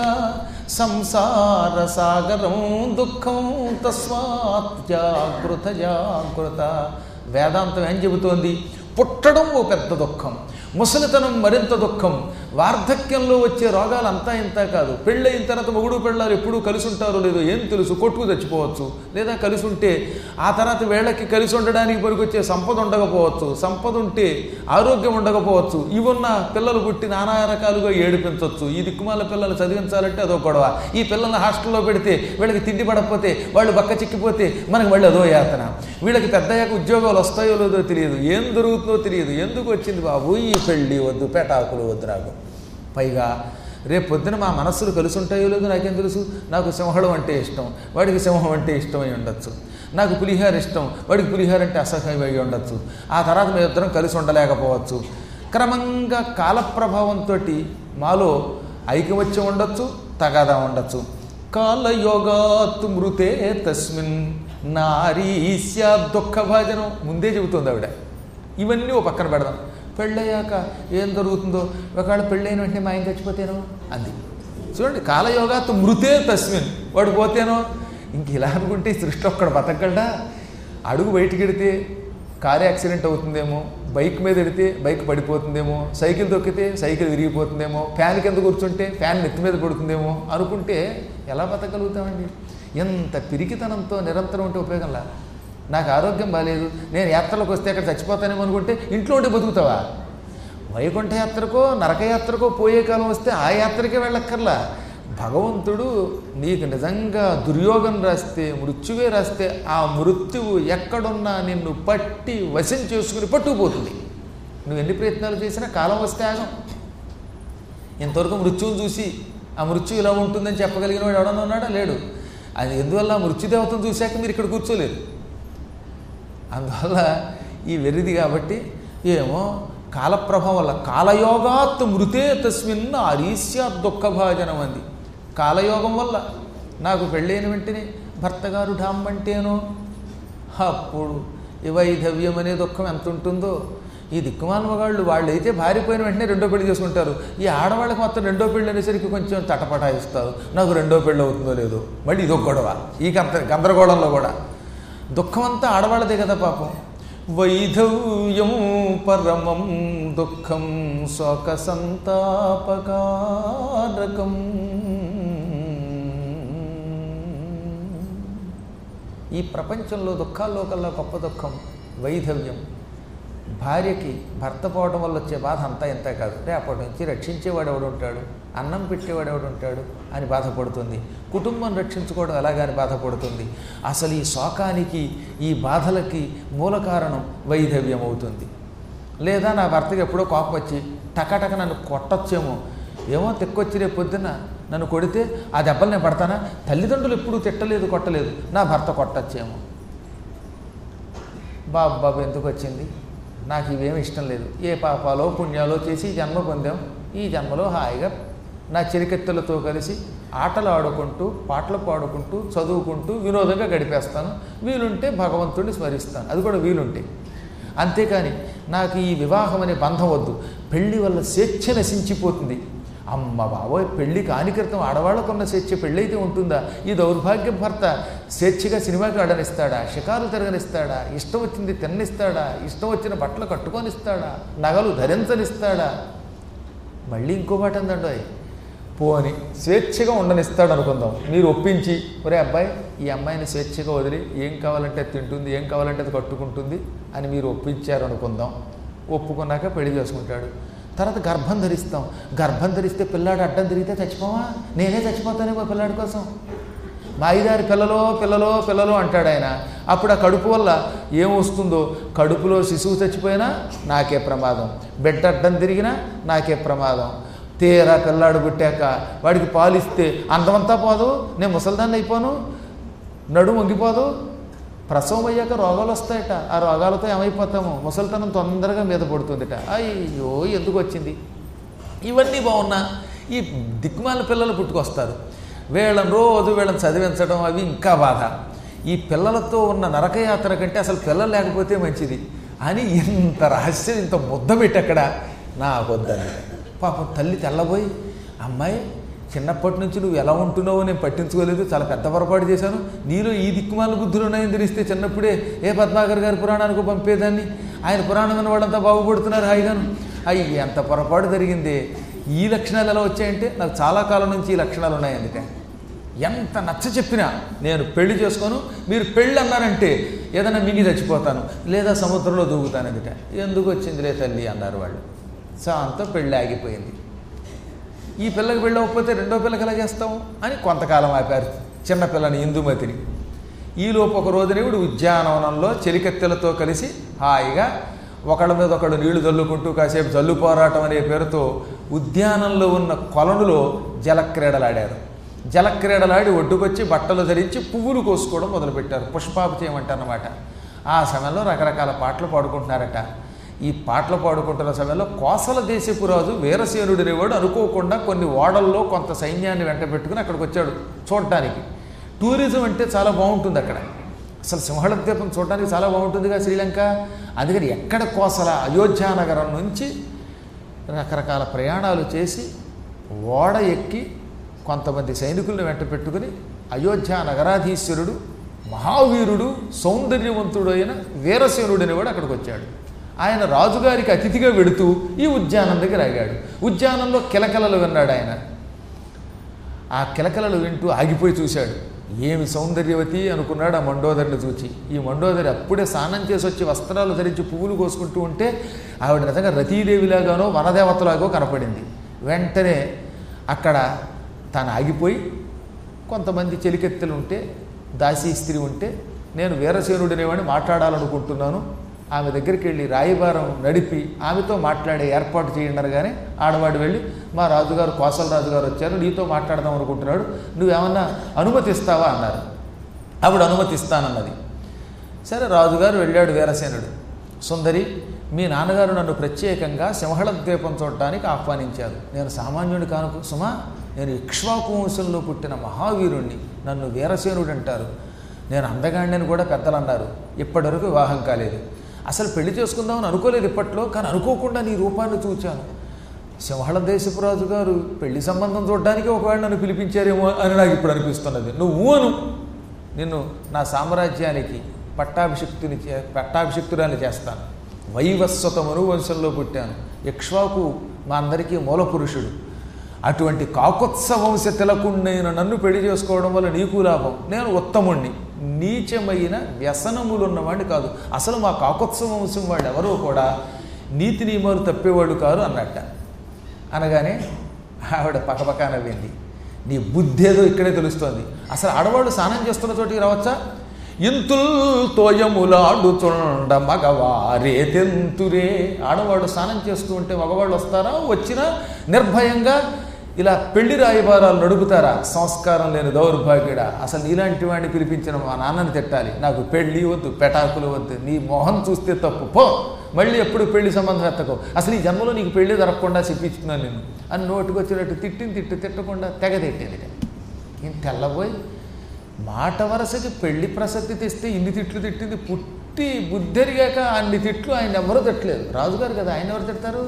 సంసార సాగరం దుఃఖం తస్మాత్ జాగృత జాగృత వేదాంతం ఏం చెబుతోంది పుట్టడం ఓ పెద్ద దుఃఖం ముసలితనం మరింత దుఃఖం వార్ధక్యంలో వచ్చే రోగాలు అంతా ఇంత కాదు పెళ్ళయిన తర్వాత మొగుడు పెళ్ళారు ఎప్పుడూ కలిసి ఉంటారో లేదో ఏం తెలుసు కొట్టుకు చచ్చిపోవచ్చు లేదా కలిసి ఉంటే ఆ తర్వాత వేళకి కలిసి ఉండడానికి పనికొచ్చే సంపద ఉండకపోవచ్చు సంపద ఉంటే ఆరోగ్యం ఉండకపోవచ్చు ఇవున్న పిల్లలు పుట్టి నానా రకాలుగా ఏడిపించవచ్చు ఈ దిక్కుమాల పిల్లలు చదివించాలంటే అదో గొడవ ఈ పిల్లల్ని హాస్టల్లో పెడితే వీళ్ళకి తిండి పడకపోతే వాళ్ళు బక్క చిక్కిపోతే మనకి మళ్ళీ అదో యాతన వీళ్ళకి పెద్దయ్యాక ఉద్యోగాలు వస్తాయో లేదో తెలియదు ఏం దొరుకుతుందో తెలియదు ఎందుకు వచ్చింది బాబు ఈ పెళ్ళి వద్దు పెటాకులు వద్దు నాకు పైగా రేపు పొద్దున మా మనస్సులు కలిసి ఉంటాయో లేదో నాకేం తెలుసు నాకు సింహళం అంటే ఇష్టం వాడికి సింహం అంటే ఇష్టమై ఉండొచ్చు నాకు పులిహార ఇష్టం వాడికి పులిహార అంటే అసహ్యం అయి ఉండొచ్చు ఆ తర్వాత మేము ఇద్దరం కలిసి ఉండలేకపోవచ్చు క్రమంగా కాలప్రభావంతో మాలో ఐకమత్యం ఉండొచ్చు తగాదా ఉండొచ్చు కాలయోగాత్ మృతే తస్మిన్ నారీస్య దుఃఖ భాజనం ముందే చెబుతోంది ఆవిడ ఇవన్నీ ఓ పక్కన పెడదాం పెళ్ళయ్యాక ఏం జరుగుతుందో ఒకవేళ పెళ్ళైన వెంటనే మా ఆయన చచ్చిపోతేనో అంది చూడండి కాలయోగాత్ మృతే తస్మిన్ వాడు పోతేనో ఇంక ఇలా అనుకుంటే ఈ సృష్టి ఒక్కడ బతకగలడా అడుగు బయటికి ఎడితే కారు యాక్సిడెంట్ అవుతుందేమో బైక్ మీద ఎడితే బైక్ పడిపోతుందేమో సైకిల్ తొక్కితే సైకిల్ విరిగిపోతుందేమో ఫ్యాన్ కింద కూర్చుంటే ఫ్యాన్ నెత్తి మీద పడుతుందేమో అనుకుంటే ఎలా బతకగలుగుతామండి ఎంత పిరికితనంతో నిరంతరం ఉంటే ఉపయోగంలా నాకు ఆరోగ్యం బాగాలేదు నేను యాత్రలకు వస్తే అక్కడ చచ్చిపోతానేమో అనుకుంటే ఇంట్లో ఉంటే బతుకుతావా వైకుంఠ యాత్రకో నరకయాత్రకో పోయే కాలం వస్తే ఆ యాత్రకే వెళ్ళక్కర్లా భగవంతుడు నీకు నిజంగా దుర్యోగం రాస్తే మృత్యువే రాస్తే ఆ మృత్యువు ఎక్కడున్నా నిన్ను పట్టి వశం చేసుకుని పట్టుకుపోతుంది నువ్వు ఎన్ని ప్రయత్నాలు చేసినా కాలం వస్తే ఆగం ఇంతవరకు మృత్యువుని చూసి ఆ మృత్యు ఇలా ఉంటుందని చెప్పగలిగిన వాడు ఎవడన్నా ఉన్నాడా లేడు అది ఎందువల్ల ఆ మృత్యుదేవతను చూశాక మీరు ఇక్కడ కూర్చోలేరు అందువల్ల ఈ వెరిది కాబట్టి ఏమో కాలప్రభావం వల్ల కాలయోగాత్ మృతే తస్మిన్ ఆరీస్య దుఃఖభాజనం అంది కాలయోగం వల్ల నాకు పెళ్ళైన వెంటనే భర్తగారు ఢామ్మంటేనో అప్పుడు ఈ వైధవ్యం అనే దుఃఖం ఎంత ఉంటుందో ఈ దిక్కుమాల మగాళ్ళు వాళ్ళు అయితే భారిపోయిన వెంటనే రెండో పెళ్లి చేసుకుంటారు ఈ ఆడవాళ్ళకి మొత్తం రెండో పెళ్లి అనేసరికి కొంచెం తటపటాయిస్తారు నాకు రెండో పెళ్ళి అవుతుందో లేదో మళ్ళీ ఇదొక గొడవ ఈ గంత గందరగోళంలో కూడా దుఃఖం అంతా ఆడవాళ్ళదే కదా పాపం వైధవ్యం పరమం దుఃఖం శోక సంతాపకారకం ఈ ప్రపంచంలో దుఃఖాల్లో కల్లా గొప్ప దుఃఖం వైధవ్యం భార్యకి భర్త పోవడం వల్ల వచ్చే బాధ అంతా ఇంత కాదు రేపటి నుంచి రక్షించేవాడు ఎవడు ఉంటాడు అన్నం పెట్టేవాడు ఎవడు ఉంటాడు అని బాధపడుతుంది కుటుంబం రక్షించుకోవడం ఎలాగని బాధపడుతుంది అసలు ఈ శోకానికి ఈ బాధలకి మూల కారణం వైధవ్యం అవుతుంది లేదా నా భర్తకి ఎప్పుడో కోపం వచ్చి టకటక నన్ను కొట్టొచ్చేమో ఏమో తెక్కొచ్చి రేపు పొద్దున్న నన్ను కొడితే ఆ దెబ్బలు నేను పడతానా తల్లిదండ్రులు ఎప్పుడూ తిట్టలేదు కొట్టలేదు నా భర్త కొట్టచ్చేమో బాబు బాబు ఎందుకు వచ్చింది నాకు ఇవేమి ఇష్టం లేదు ఏ పాపాలో పుణ్యాలో చేసి ఈ జన్మ పొందాం ఈ జన్మలో హాయిగా నా చిరికెత్తులతో కలిసి ఆటలు ఆడుకుంటూ పాటలు పాడుకుంటూ చదువుకుంటూ వినోదంగా గడిపేస్తాను వీలుంటే భగవంతుడిని స్మరిస్తాను అది కూడా వీలుంటే అంతేకాని నాకు ఈ వివాహం అనే బంధం వద్దు పెళ్లి వల్ల స్వేచ్ఛ నశించిపోతుంది అమ్మ బాబోయ్ పెళ్లి కాని క్రితం ఆడవాళ్ళకున్న స్వేచ్ఛ పెళ్ళైతే ఉంటుందా ఈ దౌర్భాగ్య భర్త స్వేచ్ఛగా సినిమాకి ఆడనిస్తాడా షికారు తిరగనిస్తాడా ఇష్టం వచ్చింది తిన్నిస్తాడా ఇష్టం వచ్చిన బట్టలు కట్టుకొనిస్తాడా నగలు ధరించనిస్తాడా మళ్ళీ ఇంకో మాట ఉందండి పోని స్వేచ్ఛగా ఉండనిస్తాడు అనుకుందాం మీరు ఒప్పించి ఒరే అబ్బాయి ఈ అమ్మాయిని స్వేచ్ఛగా వదిలి ఏం కావాలంటే అది తింటుంది ఏం కావాలంటే అది కట్టుకుంటుంది అని మీరు ఒప్పించారు అనుకుందాం ఒప్పుకున్నాక పెళ్లి చేసుకుంటాడు తర్వాత గర్భం ధరిస్తాం గర్భం ధరిస్తే పిల్లాడు అడ్డం తిరిగితే చచ్చిపోవా నేనే చచ్చిపోతానేమో పిల్లాడి కోసం మా ఐదారు పిల్లలో పిల్లలో పిల్లలో అంటాడు ఆయన అప్పుడు ఆ కడుపు వల్ల ఏమొస్తుందో కడుపులో శిశువు చచ్చిపోయినా నాకే ప్రమాదం బిడ్డ అడ్డం తిరిగినా నాకే ప్రమాదం తీరా పిల్లాడు పుట్టాక వాడికి పాలిస్తే అందమంతా పోదు నేను ముసల్దాన్ని అయిపోను నడుము వంగిపోదు ప్రసవం అయ్యాక రోగాలు వస్తాయట ఆ రోగాలతో ఏమైపోతాము ముసలితనం తొందరగా మీద పడుతుందిట అయ్యో ఎందుకు వచ్చింది ఇవన్నీ బాగున్నా ఈ దిక్కుమాల పిల్లలు పుట్టుకొస్తారు వీళ్ళని రోజు వీళ్ళని చదివించడం అవి ఇంకా బాధ ఈ పిల్లలతో ఉన్న నరకయాత్ర కంటే అసలు పిల్లలు లేకపోతే మంచిది అని ఇంత రహస్యం ఇంత ముద్ద పెట్టి అక్కడ నాకు వద్దని పాపం తల్లి తెల్లబోయి అమ్మాయి చిన్నప్పటి నుంచి నువ్వు ఎలా ఉంటున్నావో నేను పట్టించుకోలేదు చాలా పెద్ద పొరపాటు చేశాను నీలో ఈ దిక్కుమాల బుద్ధులు ఉన్నాయని తెలిస్తే చిన్నప్పుడే ఏ పద్మాకర్ గారి పురాణానికి పంపేదాన్ని ఆయన పురాణం విన్న వాళ్ళంతా బాగుపడుతున్నారు హాయిగాను అయ్యి ఎంత పొరపాటు జరిగింది ఈ లక్షణాలు ఎలా వచ్చాయంటే నాకు చాలా కాలం నుంచి ఈ లక్షణాలు ఉన్నాయి అందుకే ఎంత నచ్చ చెప్పినా నేను పెళ్లి చేసుకోను మీరు పెళ్ళి అన్నారంటే ఏదైనా మింగి చచ్చిపోతాను లేదా సముద్రంలో దూకుతాను అందుట ఎందుకు వచ్చిందిలే తల్లి అన్నారు వాళ్ళు సో అంతా పెళ్ళి ఆగిపోయింది ఈ పిల్లకి పెళ్ళి అవ్వకపోతే రెండో పిల్లకి ఎలా చేస్తాము అని కొంతకాలం ఆపారు చిన్నపిల్లని ఇందుమతిని ఈలోపు ఒక రోజునేవుడు ఉద్యానవనంలో చెలికత్తెలతో కలిసి హాయిగా ఒకళ్ళ మీద ఒకళ్ళు నీళ్లు చల్లుకుంటూ కాసేపు జల్లు పోరాటం అనే పేరుతో ఉద్యానంలో ఉన్న కొలనులో జలక్రీడలాడారు జలక్రీడలాడి ఒడ్డుకొచ్చి బట్టలు ధరించి పువ్వులు కోసుకోవడం మొదలుపెట్టారు పుష్పాభిషేకం అంటారన్నమాట ఆ సమయంలో రకరకాల పాటలు పాడుకుంటున్నారట ఈ పాటలు పాడుకుంటున్న సమయంలో కోసల దేశపు రాజు వీరసేనుడు అనేవాడు అనుకోకుండా కొన్ని ఓడల్లో కొంత సైన్యాన్ని వెంట పెట్టుకుని అక్కడికి వచ్చాడు చూడటానికి టూరిజం అంటే చాలా బాగుంటుంది అక్కడ అసలు సింహళ ద్వీపం చూడడానికి చాలా బాగుంటుందిగా శ్రీలంక అందుకని ఎక్కడ కోసల అయోధ్య నగరం నుంచి రకరకాల ప్రయాణాలు చేసి ఓడ ఎక్కి కొంతమంది సైనికులను వెంట పెట్టుకుని అయోధ్య నగరాధీశ్వరుడు మహావీరుడు సౌందర్యవంతుడు అయిన వీరసేనుడు అనేవాడు అక్కడికి వచ్చాడు ఆయన రాజుగారికి అతిథిగా వెడుతూ ఈ ఉద్యానం దగ్గర ఆగాడు ఉద్యానంలో కిలకలలు విన్నాడు ఆయన ఆ కిలకలలు వింటూ ఆగిపోయి చూశాడు ఏమి సౌందర్యవతి అనుకున్నాడు ఆ మండోదరిని చూచి ఈ మండోదరి అప్పుడే స్నానం చేసి వచ్చి వస్త్రాలు ధరించి పువ్వులు కోసుకుంటూ ఉంటే ఆవిడ నిజంగా రతీదేవిలాగానో వనదేవతలాగో కనపడింది వెంటనే అక్కడ తాను ఆగిపోయి కొంతమంది చెలికెత్తెలు ఉంటే దాసీ స్త్రీ ఉంటే నేను వీరసేనుడనేవాడిని మాట్లాడాలనుకుంటున్నాను ఆమె దగ్గరికి వెళ్ళి రాయబారం నడిపి ఆమెతో మాట్లాడే ఏర్పాటు చేయండి అనగానే ఆడవాడు వెళ్ళి మా రాజుగారు కోసల రాజుగారు వచ్చారు నీతో మాట్లాడదాం అనుకుంటున్నాడు నువ్వేమన్నా అనుమతిస్తావా అన్నారు ఆవిడ అనుమతిస్తానన్నది సరే రాజుగారు వెళ్ళాడు వీరసేనుడు సుందరి మీ నాన్నగారు నన్ను ప్రత్యేకంగా సింహళ ద్వీపం చూడటానికి ఆహ్వానించారు నేను సామాన్యుడి కానుకు సుమా నేను ఇక్ష్వాకు వంశంలో పుట్టిన మహావీరుణ్ణి నన్ను వీరసేనుడు అంటారు నేను అందగాడిని కూడా పెద్దలు అన్నారు ఇప్పటివరకు వివాహం కాలేదు అసలు పెళ్లి చేసుకుందామని అనుకోలేదు ఇప్పట్లో కానీ అనుకోకుండా నీ రూపాన్ని చూచాను సింహళ దేశపు రాజు గారు పెళ్లి సంబంధం చూడడానికి ఒకవేళ నన్ను పిలిపించారేమో అని నాకు ఇప్పుడు అనిపిస్తున్నది నువ్వు అను నిన్ను నా సామ్రాజ్యానికి పట్టాభిషిక్తుని చే పట్టాభిషిక్తురాన్ని చేస్తాను వైవస్వత మనువంశంలో పుట్టాను ఇక్ష్వాకు మా అందరికీ మూల పురుషుడు అటువంటి కాకుత్స వంశ తిలకుండైన నన్ను పెళ్లి చేసుకోవడం వల్ల నీకు లాభం నేను ఉత్తముణ్ణి నీచమైన వ్యసనములు ఉన్నవాడిని కాదు అసలు మా కాకుత్స వంశం వాళ్ళు ఎవరో కూడా నీతి నియమాలు తప్పేవాళ్ళు కారు అన్నట్ట అనగానే ఆవిడ పక్కపక్క నవ్వింది నీ బుద్ధి ఏదో ఇక్కడే తెలుస్తోంది అసలు ఆడవాళ్ళు స్నానం చేస్తున్న చోటికి రావచ్చా ఇంతుల్ తోయములాడుచుండ మగవారే తెంతురే ఆడవాళ్ళు స్నానం చేస్తూ ఉంటే మగవాళ్ళు వస్తారా వచ్చినా నిర్భయంగా ఇలా పెళ్లి రాయబారాలు నడుపుతారా సంస్కారం లేని దౌర్భాగ్యుడా అసలు నీలాంటి వాడిని పిలిపించిన మా నాన్నని తిట్టాలి నాకు పెళ్ళి వద్దు పెటాకులు వద్దు నీ మొహం చూస్తే తప్పు పో మళ్ళీ ఎప్పుడు పెళ్లి సంబంధం ఎత్తకో అసలు ఈ జన్మలో నీకు పెళ్లి దొరకకుండా చెప్పించుకున్నాను నేను అని నోటికి వచ్చినట్టు తిట్టిన తిట్టు తిట్టకుండా తెగ తిట్టేది నేను తెల్లబోయి మాట వరసకి పెళ్లి ప్రసక్తి తెస్తే ఇన్ని తిట్లు తిట్టింది పుట్టి బుద్ధెరిగాక అన్ని తిట్లు ఆయన ఎవరూ తిట్టలేదు రాజుగారు కదా ఆయన ఎవరు తిడతారు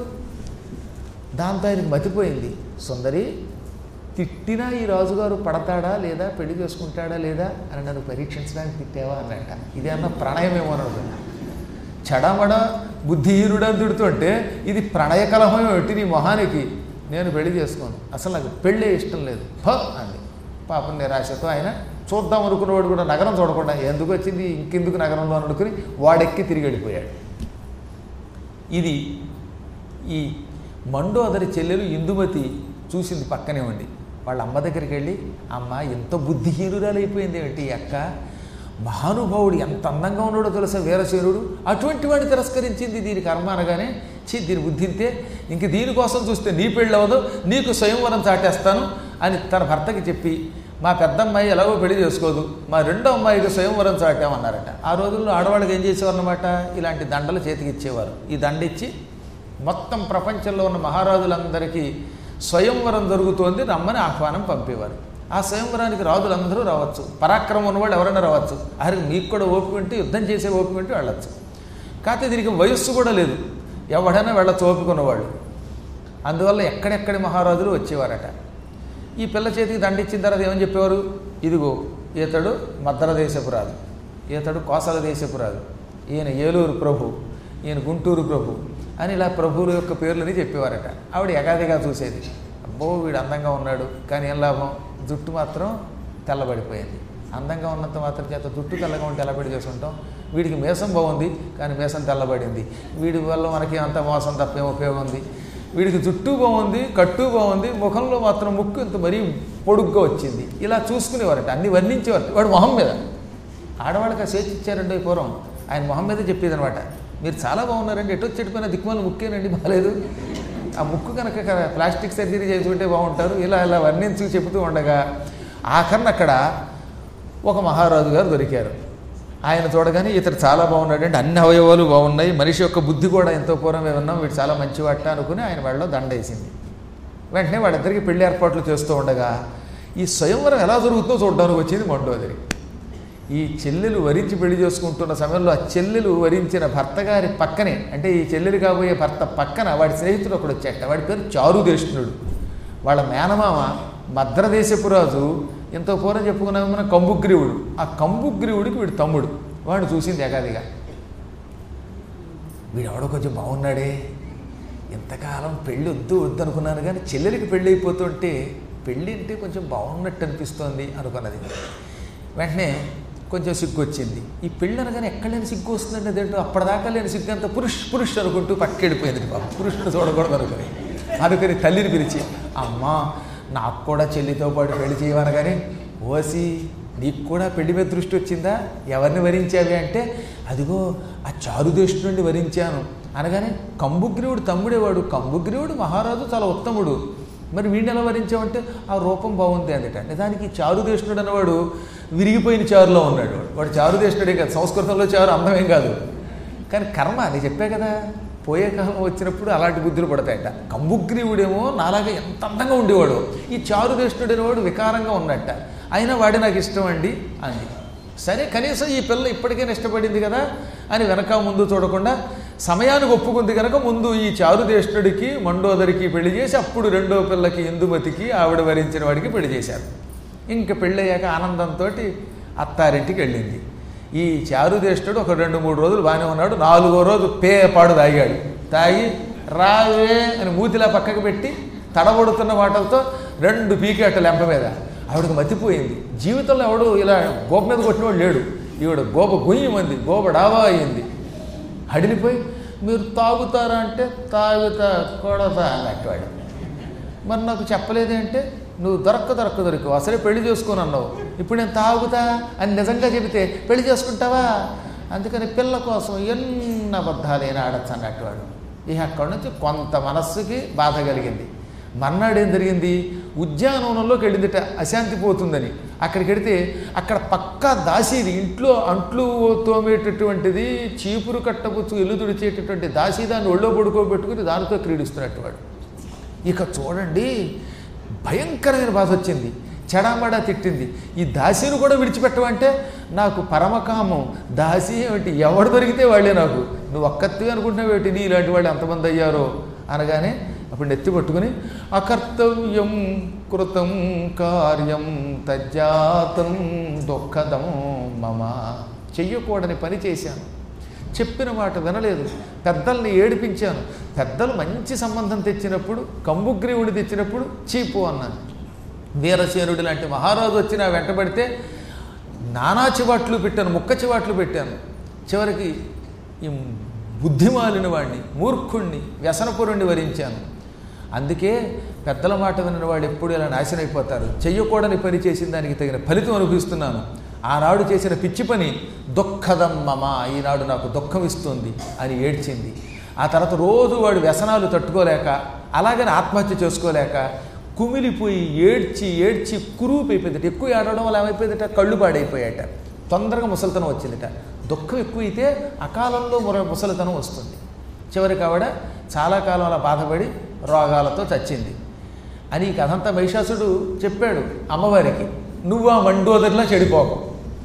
దాంతో ఆయనకు మతిపోయింది సుందరి తిట్టినా ఈ రాజుగారు పడతాడా లేదా పెళ్లి చేసుకుంటాడా లేదా అని నన్ను పరీక్షించడానికి తిట్టావా అన్నట్ట ఇది అన్న ప్రణయమేమో అనుకున్నా చెడమడ బుద్ధిహీనుడు అని తిడుతుంటే ఇది ప్రణయ కలహం ఏమిటి నీ మొహానికి నేను పెళ్లి చేసుకోను అసలు నాకు పెళ్ళే ఇష్టం లేదు ఫ అంది పాపం నిరాశతో ఆయన చూద్దాం అనుకున్నవాడు కూడా నగరం చూడకుండా ఎందుకు వచ్చింది ఇంకెందుకు నగరంలో అని అనుకుని వాడెక్కి తిరిగి వెళ్ళిపోయాడు ఇది ఈ మండోదరి చెల్లెలు ఇందుమతి చూసింది పక్కనే ఉండి వాళ్ళ అమ్మ దగ్గరికి వెళ్ళి అమ్మ ఎంత బుద్ధిహీనురాలైపోయింది ఏమిటి ఈ అక్క మహానుభావుడు ఎంత అందంగా ఉన్నాడో తెలుసా వీరసేనుడు అటువంటి వాడిని తిరస్కరించింది దీని కర్మ అనగానే చీ దీని బుద్ధింతే ఇంక దీనికోసం చూస్తే నీ పెళ్ళి అవ్వదు నీకు స్వయంవరం చాటేస్తాను అని తన భర్తకి చెప్పి మా పెద్ద అమ్మాయి ఎలాగో పెళ్లి చేసుకోదు మా రెండో అమ్మాయికి స్వయంవరం చాటామన్నారట ఆ రోజుల్లో ఆడవాళ్ళకి ఏం చేసేవారు అనమాట ఇలాంటి దండలు చేతికి ఇచ్చేవారు ఈ దండ ఇచ్చి మొత్తం ప్రపంచంలో ఉన్న మహారాజులందరికీ స్వయంవరం జరుగుతోంది రమ్మని ఆహ్వానం పంపేవారు ఆ స్వయంవరానికి రాజులందరూ రావచ్చు పరాక్రమం ఉన్నవాళ్ళు ఎవరైనా రావచ్చు అరే మీకు కూడా ఓపిక ఉంటే యుద్ధం చేసే ఓపిక ఉంటే వెళ్ళచ్చు కాకపోతే దీనికి వయస్సు కూడా లేదు ఎవడైనా వెళ్ళచ్చు ఓపిక ఉన్నవాళ్ళు అందువల్ల ఎక్కడెక్కడి మహారాజులు వచ్చేవారట ఈ పిల్ల చేతికి దండిచ్చిన తర్వాత ఏమని చెప్పేవారు ఇదిగో ఈతడు మద్ర దేశపు రాజు ఈతడు కోసల దేశపు రాజు ఈయన ఏలూరు ప్రభు ఈయన గుంటూరు ప్రభు అని ఇలా ప్రభువుల యొక్క పేర్లని చెప్పేవారట ఆవిడ ఎగాదిగా చూసేది అబ్బో వీడు అందంగా ఉన్నాడు కానీ ఏం లాభం జుట్టు మాత్రం తెల్లబడిపోయింది అందంగా ఉన్నంత మాత్రం చేత జుట్టు తెల్లగా ఉంటే ఎలా పెళ్లి చేసుకుంటాం వీడికి మేసం బాగుంది కానీ మేసం తెల్లబడింది వీడి వల్ల మనకి అంత మోసం తప్ప ఏం ఉపయోగం ఉంది వీడికి జుట్టు బాగుంది కట్టు బాగుంది ముఖంలో మాత్రం ముక్కు ఇంత మరీ పొడుగ్గా వచ్చింది ఇలా చూసుకునేవారట అన్ని వర్ణించేవారట వాడు మొహం మీద ఆడవాళ్ళకి ఆ స్వేచ్ఛ ఇచ్చారండి పూర్వం ఆయన మొహం మీద చెప్పేది అనమాట మీరు చాలా బాగున్నారండి ఎటు చెడిపోయిన దిక్కుమాల ముక్కేనండి బాగాలేదు ఆ ముక్కు కనుక ప్లాస్టిక్ సర్జరీ చేసుకుంటే బాగుంటారు ఇలా ఇలా వర్ణించి చెబుతూ ఉండగా ఆఖరణ అక్కడ ఒక మహారాజు గారు దొరికారు ఆయన చూడగానే ఇతడు చాలా బాగున్నాడు అంటే అన్ని అవయవాలు బాగున్నాయి మనిషి యొక్క బుద్ధి కూడా ఎంతో పూర్వమే ఉన్నాం వీడు చాలా మంచివాట అనుకుని ఆయన వాళ్ళలో దండేసింది వెంటనే వాళ్ళిద్దరికి పెళ్లి ఏర్పాట్లు చేస్తూ ఉండగా ఈ స్వయంవరం ఎలా జరుగుతుందో చూడడానికి వచ్చింది మండోదరి ఈ చెల్లెలు వరించి పెళ్లి చేసుకుంటున్న సమయంలో ఆ చెల్లెలు వరించిన భర్త గారి పక్కనే అంటే ఈ చెల్లెలు కాబోయే భర్త పక్కన వాడి స్నేహితుడు ఒకడు వచ్చాట వాడి పేరు చారుదేష్ణుడు వాళ్ళ మేనమామ మద్రదేశపు రాజు ఎంతో పూర్వం చెప్పుకున్నాం మన కంబుగ్రీవుడు ఆ కంబుగ్రీవుడికి వీడు తమ్ముడు వాడు చూసింది ఏకాదిగా వీడెవడో కొంచెం బాగున్నాడే ఇంతకాలం పెళ్ళి వద్దు వద్దు అనుకున్నాను కానీ చెల్లెలికి పెళ్ళి అయిపోతుంటే పెళ్ళి అంటే కొంచెం బాగున్నట్టు అనిపిస్తోంది అనుకున్నది వెంటనే కొంచెం సిగ్గు వచ్చింది ఈ పెళ్ళి అనగానే ఎక్కడ లేని సిగ్గు వస్తుందండి అదేంటో అప్పటిదాకా లేని సిగ్గు అంతా పురుష్ పురుష్ అనుకుంటూ పక్కెళ్ళిపోయింది పాపం పురుషుడు చూడకూడదు అనుకుని అనుకుని తల్లిని పిలిచి అమ్మా నాకు కూడా చెల్లితో పాటు పెళ్లి చేయమనగానే ఓసి నీకు కూడా పెళ్లి మీద దృష్టి వచ్చిందా ఎవరిని వరించావి అంటే అదిగో ఆ చారుదేశం నుండి వరించాను అనగానే కంబుగ్రీవుడు తమ్ముడేవాడు కంబుగ్రీవుడు మహారాజు చాలా ఉత్తముడు మరి వీడిని ఎలా వరించామంటే ఆ రూపం బాగుంది అందుట నిజానికి చారుదేశుడు అనేవాడు విరిగిపోయిన చారులో ఉన్నాడు వాడు వాడు చారుదేశుడే కాదు సంస్కృతంలో చారు అందమేం కాదు కానీ కర్మ అది చెప్పే కదా పోయే కాలం వచ్చినప్పుడు అలాంటి బుద్ధులు పడతాయట కంబుగ్రీవుడేమో నాలాగా ఎంత అందంగా ఉండేవాడు ఈ చారుదేశుడు అనేవాడు వికారంగా ఉన్నట్ట అయినా వాడి నాకు ఇష్టం అండి అంది సరే కనీసం ఈ పిల్ల ఇప్పటికైనా ఇష్టపడింది కదా అని వెనక ముందు చూడకుండా సమయానికి ఒప్పుకుంది కనుక ముందు ఈ చారుదేష్ణుడికి మండోదరికి పెళ్లి చేసి అప్పుడు రెండో పిల్లకి ఇందుమతికి ఆవిడ వరించిన వాడికి పెళ్లి చేశారు ఇంక పెళ్ళయ్యాక ఆనందంతో అత్తారింటికి వెళ్ళింది ఈ చారుదేష్ణుడు ఒక రెండు మూడు రోజులు బాగానే ఉన్నాడు నాలుగో రోజు పేపాడు తాగాడు తాగి రావే అని మూతిలా పక్కకు పెట్టి తడబడుతున్న మాటలతో రెండు పీకేట లెంప మీద ఆవిడకి మతిపోయింది జీవితంలో ఎవడు ఇలా గోప మీద కొట్టినవాడు లేడు ఈవిడ గోప గుయ్యమంది గోప డాబా అయింది హడిలిపోయి మీరు తాగుతారా అంటే తాగుతా కొడతా అన్నట్టువాడు మరి నాకు చెప్పలేదేంటే నువ్వు దొరక్క దొరక్క దొరికి అసలే పెళ్లి చేసుకుని అన్నావు ఇప్పుడు నేను తాగుతా అని నిజంగా చెబితే పెళ్లి చేసుకుంటావా అందుకని పిల్ల కోసం ఎన్ని అబద్ధాలైనా ఆడచ్చు అన్నట్టువాడు ఇక అక్కడి నుంచి కొంత మనస్సుకి బాధ కలిగింది మర్నాడు ఏం జరిగింది ఉద్యానవనంలోకి వెళ్ళిందిట అశాంతి పోతుందని అక్కడికి వెడితే అక్కడ పక్కా దాసీది ఇంట్లో అంట్లు తోమేటటువంటిది చీపురు కట్టబుచ్చు ఇల్లు తుడిచేటటువంటి దాసీ దాన్ని ఒళ్ళో పడుకోబెట్టుకుని దానితో క్రీడిస్తున్నట్టు వాడు ఇక చూడండి భయంకరమైన బాధ వచ్చింది చెడామడా తిట్టింది ఈ దాసీని కూడా విడిచిపెట్టమంటే నాకు పరమకామం దాసీ ఏమిటి ఎవడు దొరికితే వాళ్ళే నాకు నువ్వు ఒక్కత్తివి అనుకుంటున్నావు ఏమిటి నీ ఇలాంటి వాళ్ళు ఎంతమంది అయ్యారో అనగానే అప్పుడు నెత్తి పట్టుకుని అకర్తవ్యం కృతం కార్యం తజ్జాతం దుఃఖదం మమ చెయ్యకూడని పని చేశాను చెప్పిన మాట వినలేదు పెద్దల్ని ఏడిపించాను పెద్దలు మంచి సంబంధం తెచ్చినప్పుడు కంబుగ్రీవుడి తెచ్చినప్పుడు చీపు అన్నాను వీరసేనుడి లాంటి మహారాజు వచ్చి నా వెంటబడితే నానా చివాట్లు పెట్టాను ముక్క చివాట్లు పెట్టాను చివరికి ఈ బుద్ధిమాలిన వాడిని మూర్ఖుణ్ణి వ్యసనపురుణ్ణి వరించాను అందుకే పెద్దల మాట విన్న వాళ్ళు ఎప్పుడు ఇలా నాశనం అయిపోతారు చెయ్యకూడని పని చేసిన దానికి తగిన ఫలితం అనుభవిస్తున్నాను ఆనాడు చేసిన పిచ్చి పని దుఃఖదమ్మమా ఈనాడు నాకు దుఃఖం ఇస్తుంది అని ఏడ్చింది ఆ తర్వాత రోజు వాడు వ్యసనాలు తట్టుకోలేక అలాగని ఆత్మహత్య చేసుకోలేక కుమిలిపోయి ఏడ్చి ఏడ్చి కురూపు అయిపోయిందట ఎక్కువ ఏడవడం వల్ల ఏమైపోయిందట కళ్ళు పాడైపోయాట తొందరగా ముసలితనం వచ్చిందట దుఃఖం ఎక్కువైతే అకాలంలో మరో ముసలితనం వస్తుంది చివరికి ఆవిడ చాలా కాలం అలా బాధపడి రోగాలతో చచ్చింది అని ఈ కథంతా మహిషాసుడు చెప్పాడు అమ్మవారికి నువ్వు ఆ మండోదరిలా చెడిపోకు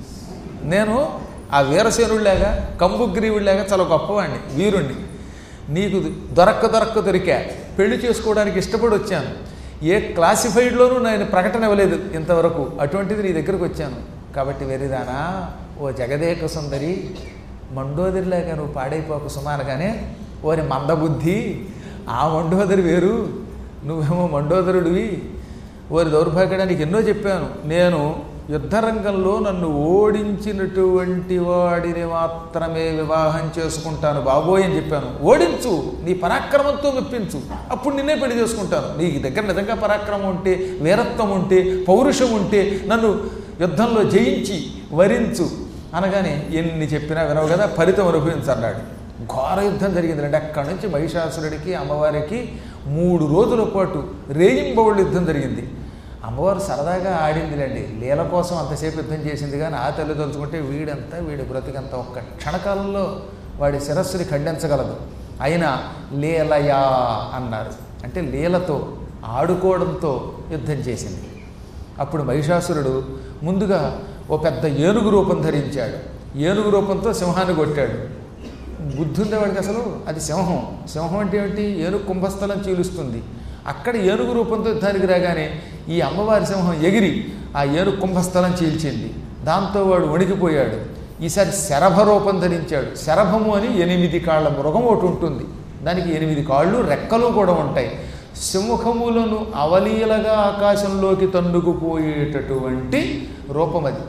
నేను ఆ వీరసేనుడిలాగా కంబుగ్రీవుడిలాగా చాలా గొప్పవాడిని వీరుణ్ణి నీకు దొరక్క దొరక్క దొరికా పెళ్లి చేసుకోవడానికి ఇష్టపడి వచ్చాను ఏ క్లాసిఫైడ్లోనూ నేను ప్రకటన ఇవ్వలేదు ఇంతవరకు అటువంటిది నీ దగ్గరకు వచ్చాను కాబట్టి వెరిదానా ఓ జగదేక సుందరి మండోదరిలాగా నువ్వు పాడైపోక సుమారుగానే ఓరి మందబుద్ధి ఆ మండోదరి వేరు నువ్వేమో మండోదరుడివి ఓరి దౌర్భాగ్యడానికి ఎన్నో చెప్పాను నేను యుద్ధరంగంలో నన్ను ఓడించినటువంటి వాడిని మాత్రమే వివాహం చేసుకుంటాను బాబోయ్ అని చెప్పాను ఓడించు నీ పరాక్రమంతో మెప్పించు అప్పుడు నిన్నే పెళ్లి చేసుకుంటాను నీ దగ్గర నిజంగా పరాక్రమం ఉంటే వీరత్వం ఉంటే పౌరుషం ఉంటే నన్ను యుద్ధంలో జయించి వరించు అనగానే ఎన్ని చెప్పినా వినవు కదా ఫలితం అనుభవించు అన్నాడు ఘోర యుద్ధం జరిగిందండి అక్కడి నుంచి మహిషాసురుడికి అమ్మవారికి మూడు రోజుల పాటు రేయింబౌళ్ళు యుద్ధం జరిగింది అమ్మవారు సరదాగా ఆడిందిలేండి లీల కోసం అంతసేపు యుద్ధం చేసింది కానీ ఆ తల్లి తలుచుకుంటే వీడంతా వీడి బ్రతికంతా ఒక్క క్షణకాలంలో వాడి శిరస్సుని ఖండించగలదు అయినా లీలయా అన్నారు అంటే లీలతో ఆడుకోవడంతో యుద్ధం చేసింది అప్పుడు మహిషాసురుడు ముందుగా ఓ పెద్ద ఏనుగు రూపం ధరించాడు ఏనుగు రూపంతో సింహాన్ని కొట్టాడు బుద్ధి ఉంది వాడికి అసలు అది సింహం సింహం అంటే ఏమిటి ఏనుగు కుంభస్థలం చీలుస్తుంది అక్కడ ఏనుగు రూపంతో యుద్ధానికి రాగానే ఈ అమ్మవారి సింహం ఎగిరి ఆ ఏనుగు కుంభస్థలం చీల్చింది దాంతో వాడు వణికిపోయాడు ఈసారి శరభ రూపం ధరించాడు శరభము అని ఎనిమిది కాళ్ళ మృగం ఒకటి ఉంటుంది దానికి ఎనిమిది కాళ్ళు రెక్కలు కూడా ఉంటాయి సింహములను అవలీలగా ఆకాశంలోకి తన్నుకుపోయేటటువంటి రూపం అది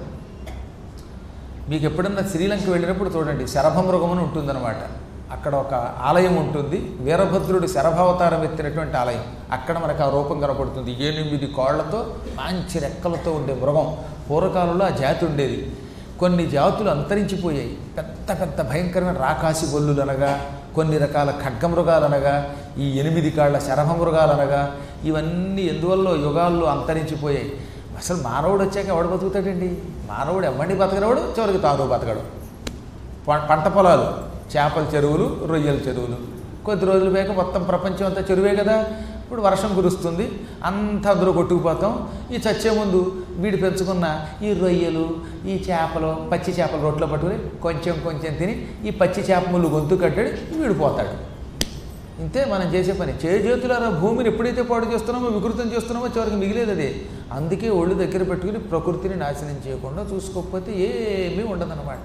మీకు ఎప్పుడన్నా శ్రీలంక వెళ్ళినప్పుడు చూడండి శరభమృగం అని ఉంటుందన్నమాట అక్కడ ఒక ఆలయం ఉంటుంది వీరభద్రుడు శరభావతారం ఎత్తినటువంటి ఆలయం అక్కడ మనకు ఆ రూపం కనపడుతుంది ఎనిమిది కాళ్లతో మంచి రెక్కలతో ఉండే మృగం పూర్వకాలంలో ఆ జాతి ఉండేది కొన్ని జాతులు అంతరించిపోయాయి పెద్ద పెద్ద భయంకరమైన రాకాసి బొల్లులు అనగా కొన్ని రకాల ఖడ్గమృగాలు అనగా ఈ ఎనిమిది కాళ్ళ శరభమృగాలు అనగా ఇవన్నీ ఎందువల్ల యుగాల్లో అంతరించిపోయాయి అసలు మానవుడు వచ్చాక ఎవడు బతుకుతాడండి మానవుడు ఎవరిని బతకడవాడు చివరికి తాను బతకడు ప- పంట పొలాలు చేపల చెరువులు రొయ్యల చెరువులు కొద్ది రోజులు పోయాక మొత్తం ప్రపంచం అంతా చెరువే కదా ఇప్పుడు వర్షం కురుస్తుంది అంతా అందులో కొట్టుకుపోతాం ఈ చచ్చే ముందు వీడు పెంచుకున్న ఈ రొయ్యలు ఈ చేపలు పచ్చి చేపలు రొట్టెలో పట్టుకుని కొంచెం కొంచెం తిని ఈ పచ్చి చేప ముళ్ళు గొంతు కట్టాడు వీడు పోతాడు ఇంతే మనం చేసే పని చేజేతులారా భూమిని ఎప్పుడైతే పాడు చేస్తున్నామో వికృతం చేస్తున్నామో చివరికి మిగిలేదు అదే అందుకే ఒళ్ళు దగ్గర పెట్టుకుని ప్రకృతిని నాశనం చేయకుండా చూసుకోకపోతే ఏమీ ఉండదన్నమాట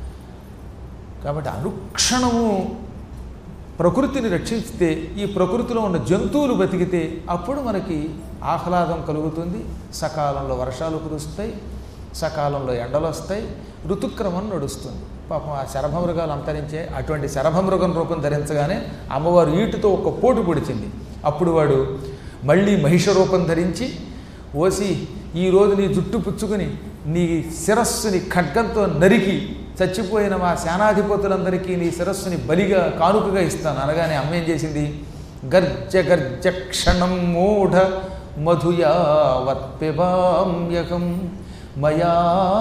కాబట్టి అనుక్షణము ప్రకృతిని రక్షిస్తే ఈ ప్రకృతిలో ఉన్న జంతువులు బతికితే అప్పుడు మనకి ఆహ్లాదం కలుగుతుంది సకాలంలో వర్షాలు కురుస్తాయి సకాలంలో ఎండలు వస్తాయి ఋతుక్రమం నడుస్తుంది పాపం ఆ శరభమృగాలు అంతరించే అటువంటి శరభమృగం రూపం ధరించగానే అమ్మవారు ఈటుతో ఒక పోటు పొడిచింది అప్పుడు వాడు మళ్ళీ మహిష రూపం ధరించి ఓసి ఈరోజు నీ జుట్టు పుచ్చుకుని నీ శిరస్సుని ఖడ్గంతో నరికి చచ్చిపోయిన మా సేనాధిపతులందరికీ నీ శిరస్సుని బలిగా కానుకగా ఇస్తాను అనగానే అమ్మ ఏం చేసింది గర్జ గర్జ క్షణం మూఢ మధుయావత్పిబామ్యకం మయా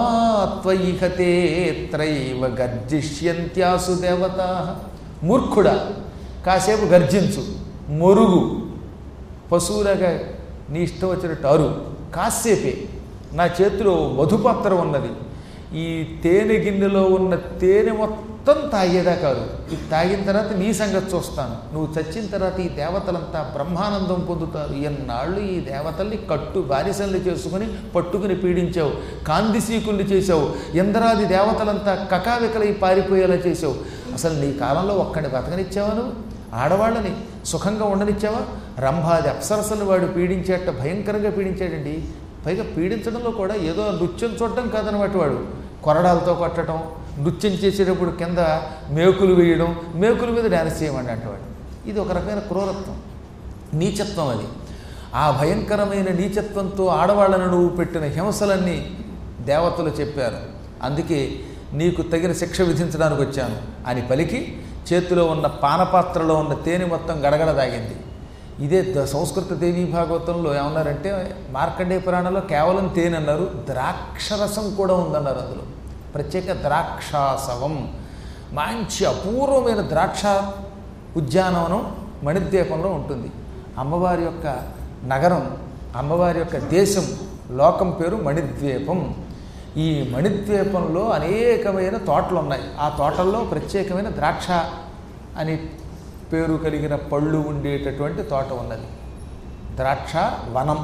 త్వయి హతే త్రైవ గర్జిష్యంత్యాసు దేవత మూర్ఖుడా కాసేపు గర్జించు మొరుగు పశువులాగా నీ ఇష్టం వచ్చినట్టు అరు కాసేపే నా చేతిలో మధుపాత్ర ఉన్నది ఈ తేనె గిన్నెలో ఉన్న తేనె మొత్తం తాగేదాకారు ఇది తాగిన తర్వాత నీ సంగతి చూస్తాను నువ్వు చచ్చిన తర్వాత ఈ దేవతలంతా బ్రహ్మానందం పొందుతారు ఎన్నాళ్ళు ఈ దేవతల్ని కట్టు బానిసల్ని చేసుకుని పట్టుకుని పీడించావు కాందిసీకుల్ని చేసావు ఇంద్రాది దేవతలంతా కకావికలై పారిపోయేలా చేసావు అసలు నీ కాలంలో ఒక్కడిని బతకనిచ్చావా నువ్వు ఆడవాళ్ళని సుఖంగా ఉండనిచ్చావా రంభాది అప్సరసలు వాడు పీడించేట భయంకరంగా పీడించాడండి పైగా పీడించడంలో కూడా ఏదో నృత్యం చూడటం కాదనమాట వాడు కొరడాలతో కొట్టడం నృత్యం చేసేటప్పుడు కింద మేకులు వేయడం మేకుల మీద డ్యాన్స్ చేయమండి అంటవాడు ఇది ఒక రకమైన క్రూరత్వం నీచత్వం అది ఆ భయంకరమైన నీచత్వంతో ఆడవాళ్ళను నువ్వు పెట్టిన హింసలన్నీ దేవతలు చెప్పారు అందుకే నీకు తగిన శిక్ష విధించడానికి వచ్చాను అని పలికి చేతిలో ఉన్న పానపాత్రలో ఉన్న తేనె మొత్తం గడగడ తాగింది ఇదే ద సంస్కృత దేవీ భాగవతంలో ఏమన్నారంటే మార్కండేయ పురాణంలో కేవలం తేనె అన్నారు ద్రాక్షరసం కూడా ఉందన్నారు అందులో ప్రత్యేక ద్రాక్షాసవం మంచి అపూర్వమైన ద్రాక్ష ఉద్యానవనం మణిద్వీపంలో ఉంటుంది అమ్మవారి యొక్క నగరం అమ్మవారి యొక్క దేశం లోకం పేరు మణిద్వీపం ఈ మణిద్వీపంలో అనేకమైన తోటలు ఉన్నాయి ఆ తోటల్లో ప్రత్యేకమైన ద్రాక్ష అని పేరు కలిగిన పళ్ళు ఉండేటటువంటి తోట ఉన్నది ద్రాక్ష వనం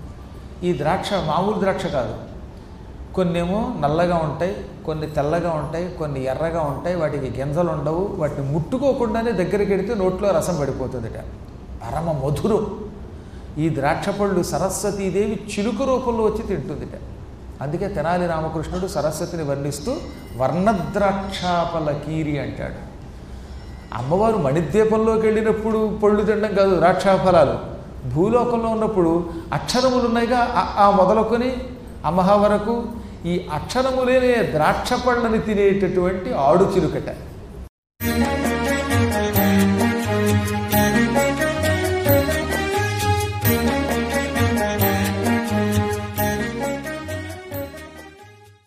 ఈ ద్రాక్ష మామూలు ద్రాక్ష కాదు కొన్నేమో నల్లగా ఉంటాయి కొన్ని తెల్లగా ఉంటాయి కొన్ని ఎర్రగా ఉంటాయి వాటికి గింజలు ఉండవు వాటిని ముట్టుకోకుండానే దగ్గరికి వెడితే నోట్లో రసం పడిపోతుందిట పరమ మధురం ఈ ద్రాక్ష పళ్ళు సరస్వతీదేవి చిలుక రూపంలో వచ్చి తింటుందిట అందుకే తెనాలి రామకృష్ణుడు సరస్వతిని వర్ణిస్తూ వర్ణద్రాక్షాపల కీరి అంటాడు అమ్మవారు మణిద్వీపంలోకి వెళ్ళినప్పుడు పళ్ళు తినడం కాదు ద్రాక్షాఫలాలు భూలోకంలో ఉన్నప్పుడు అక్షరములు ఉన్నాయిగా ఆ- ఆ మొదలుకొని అమ్మహ వరకు ఈ అక్షరములేనే ద్రాక్ష పళ్ళని తినేటటువంటి ఆడు చిలుకట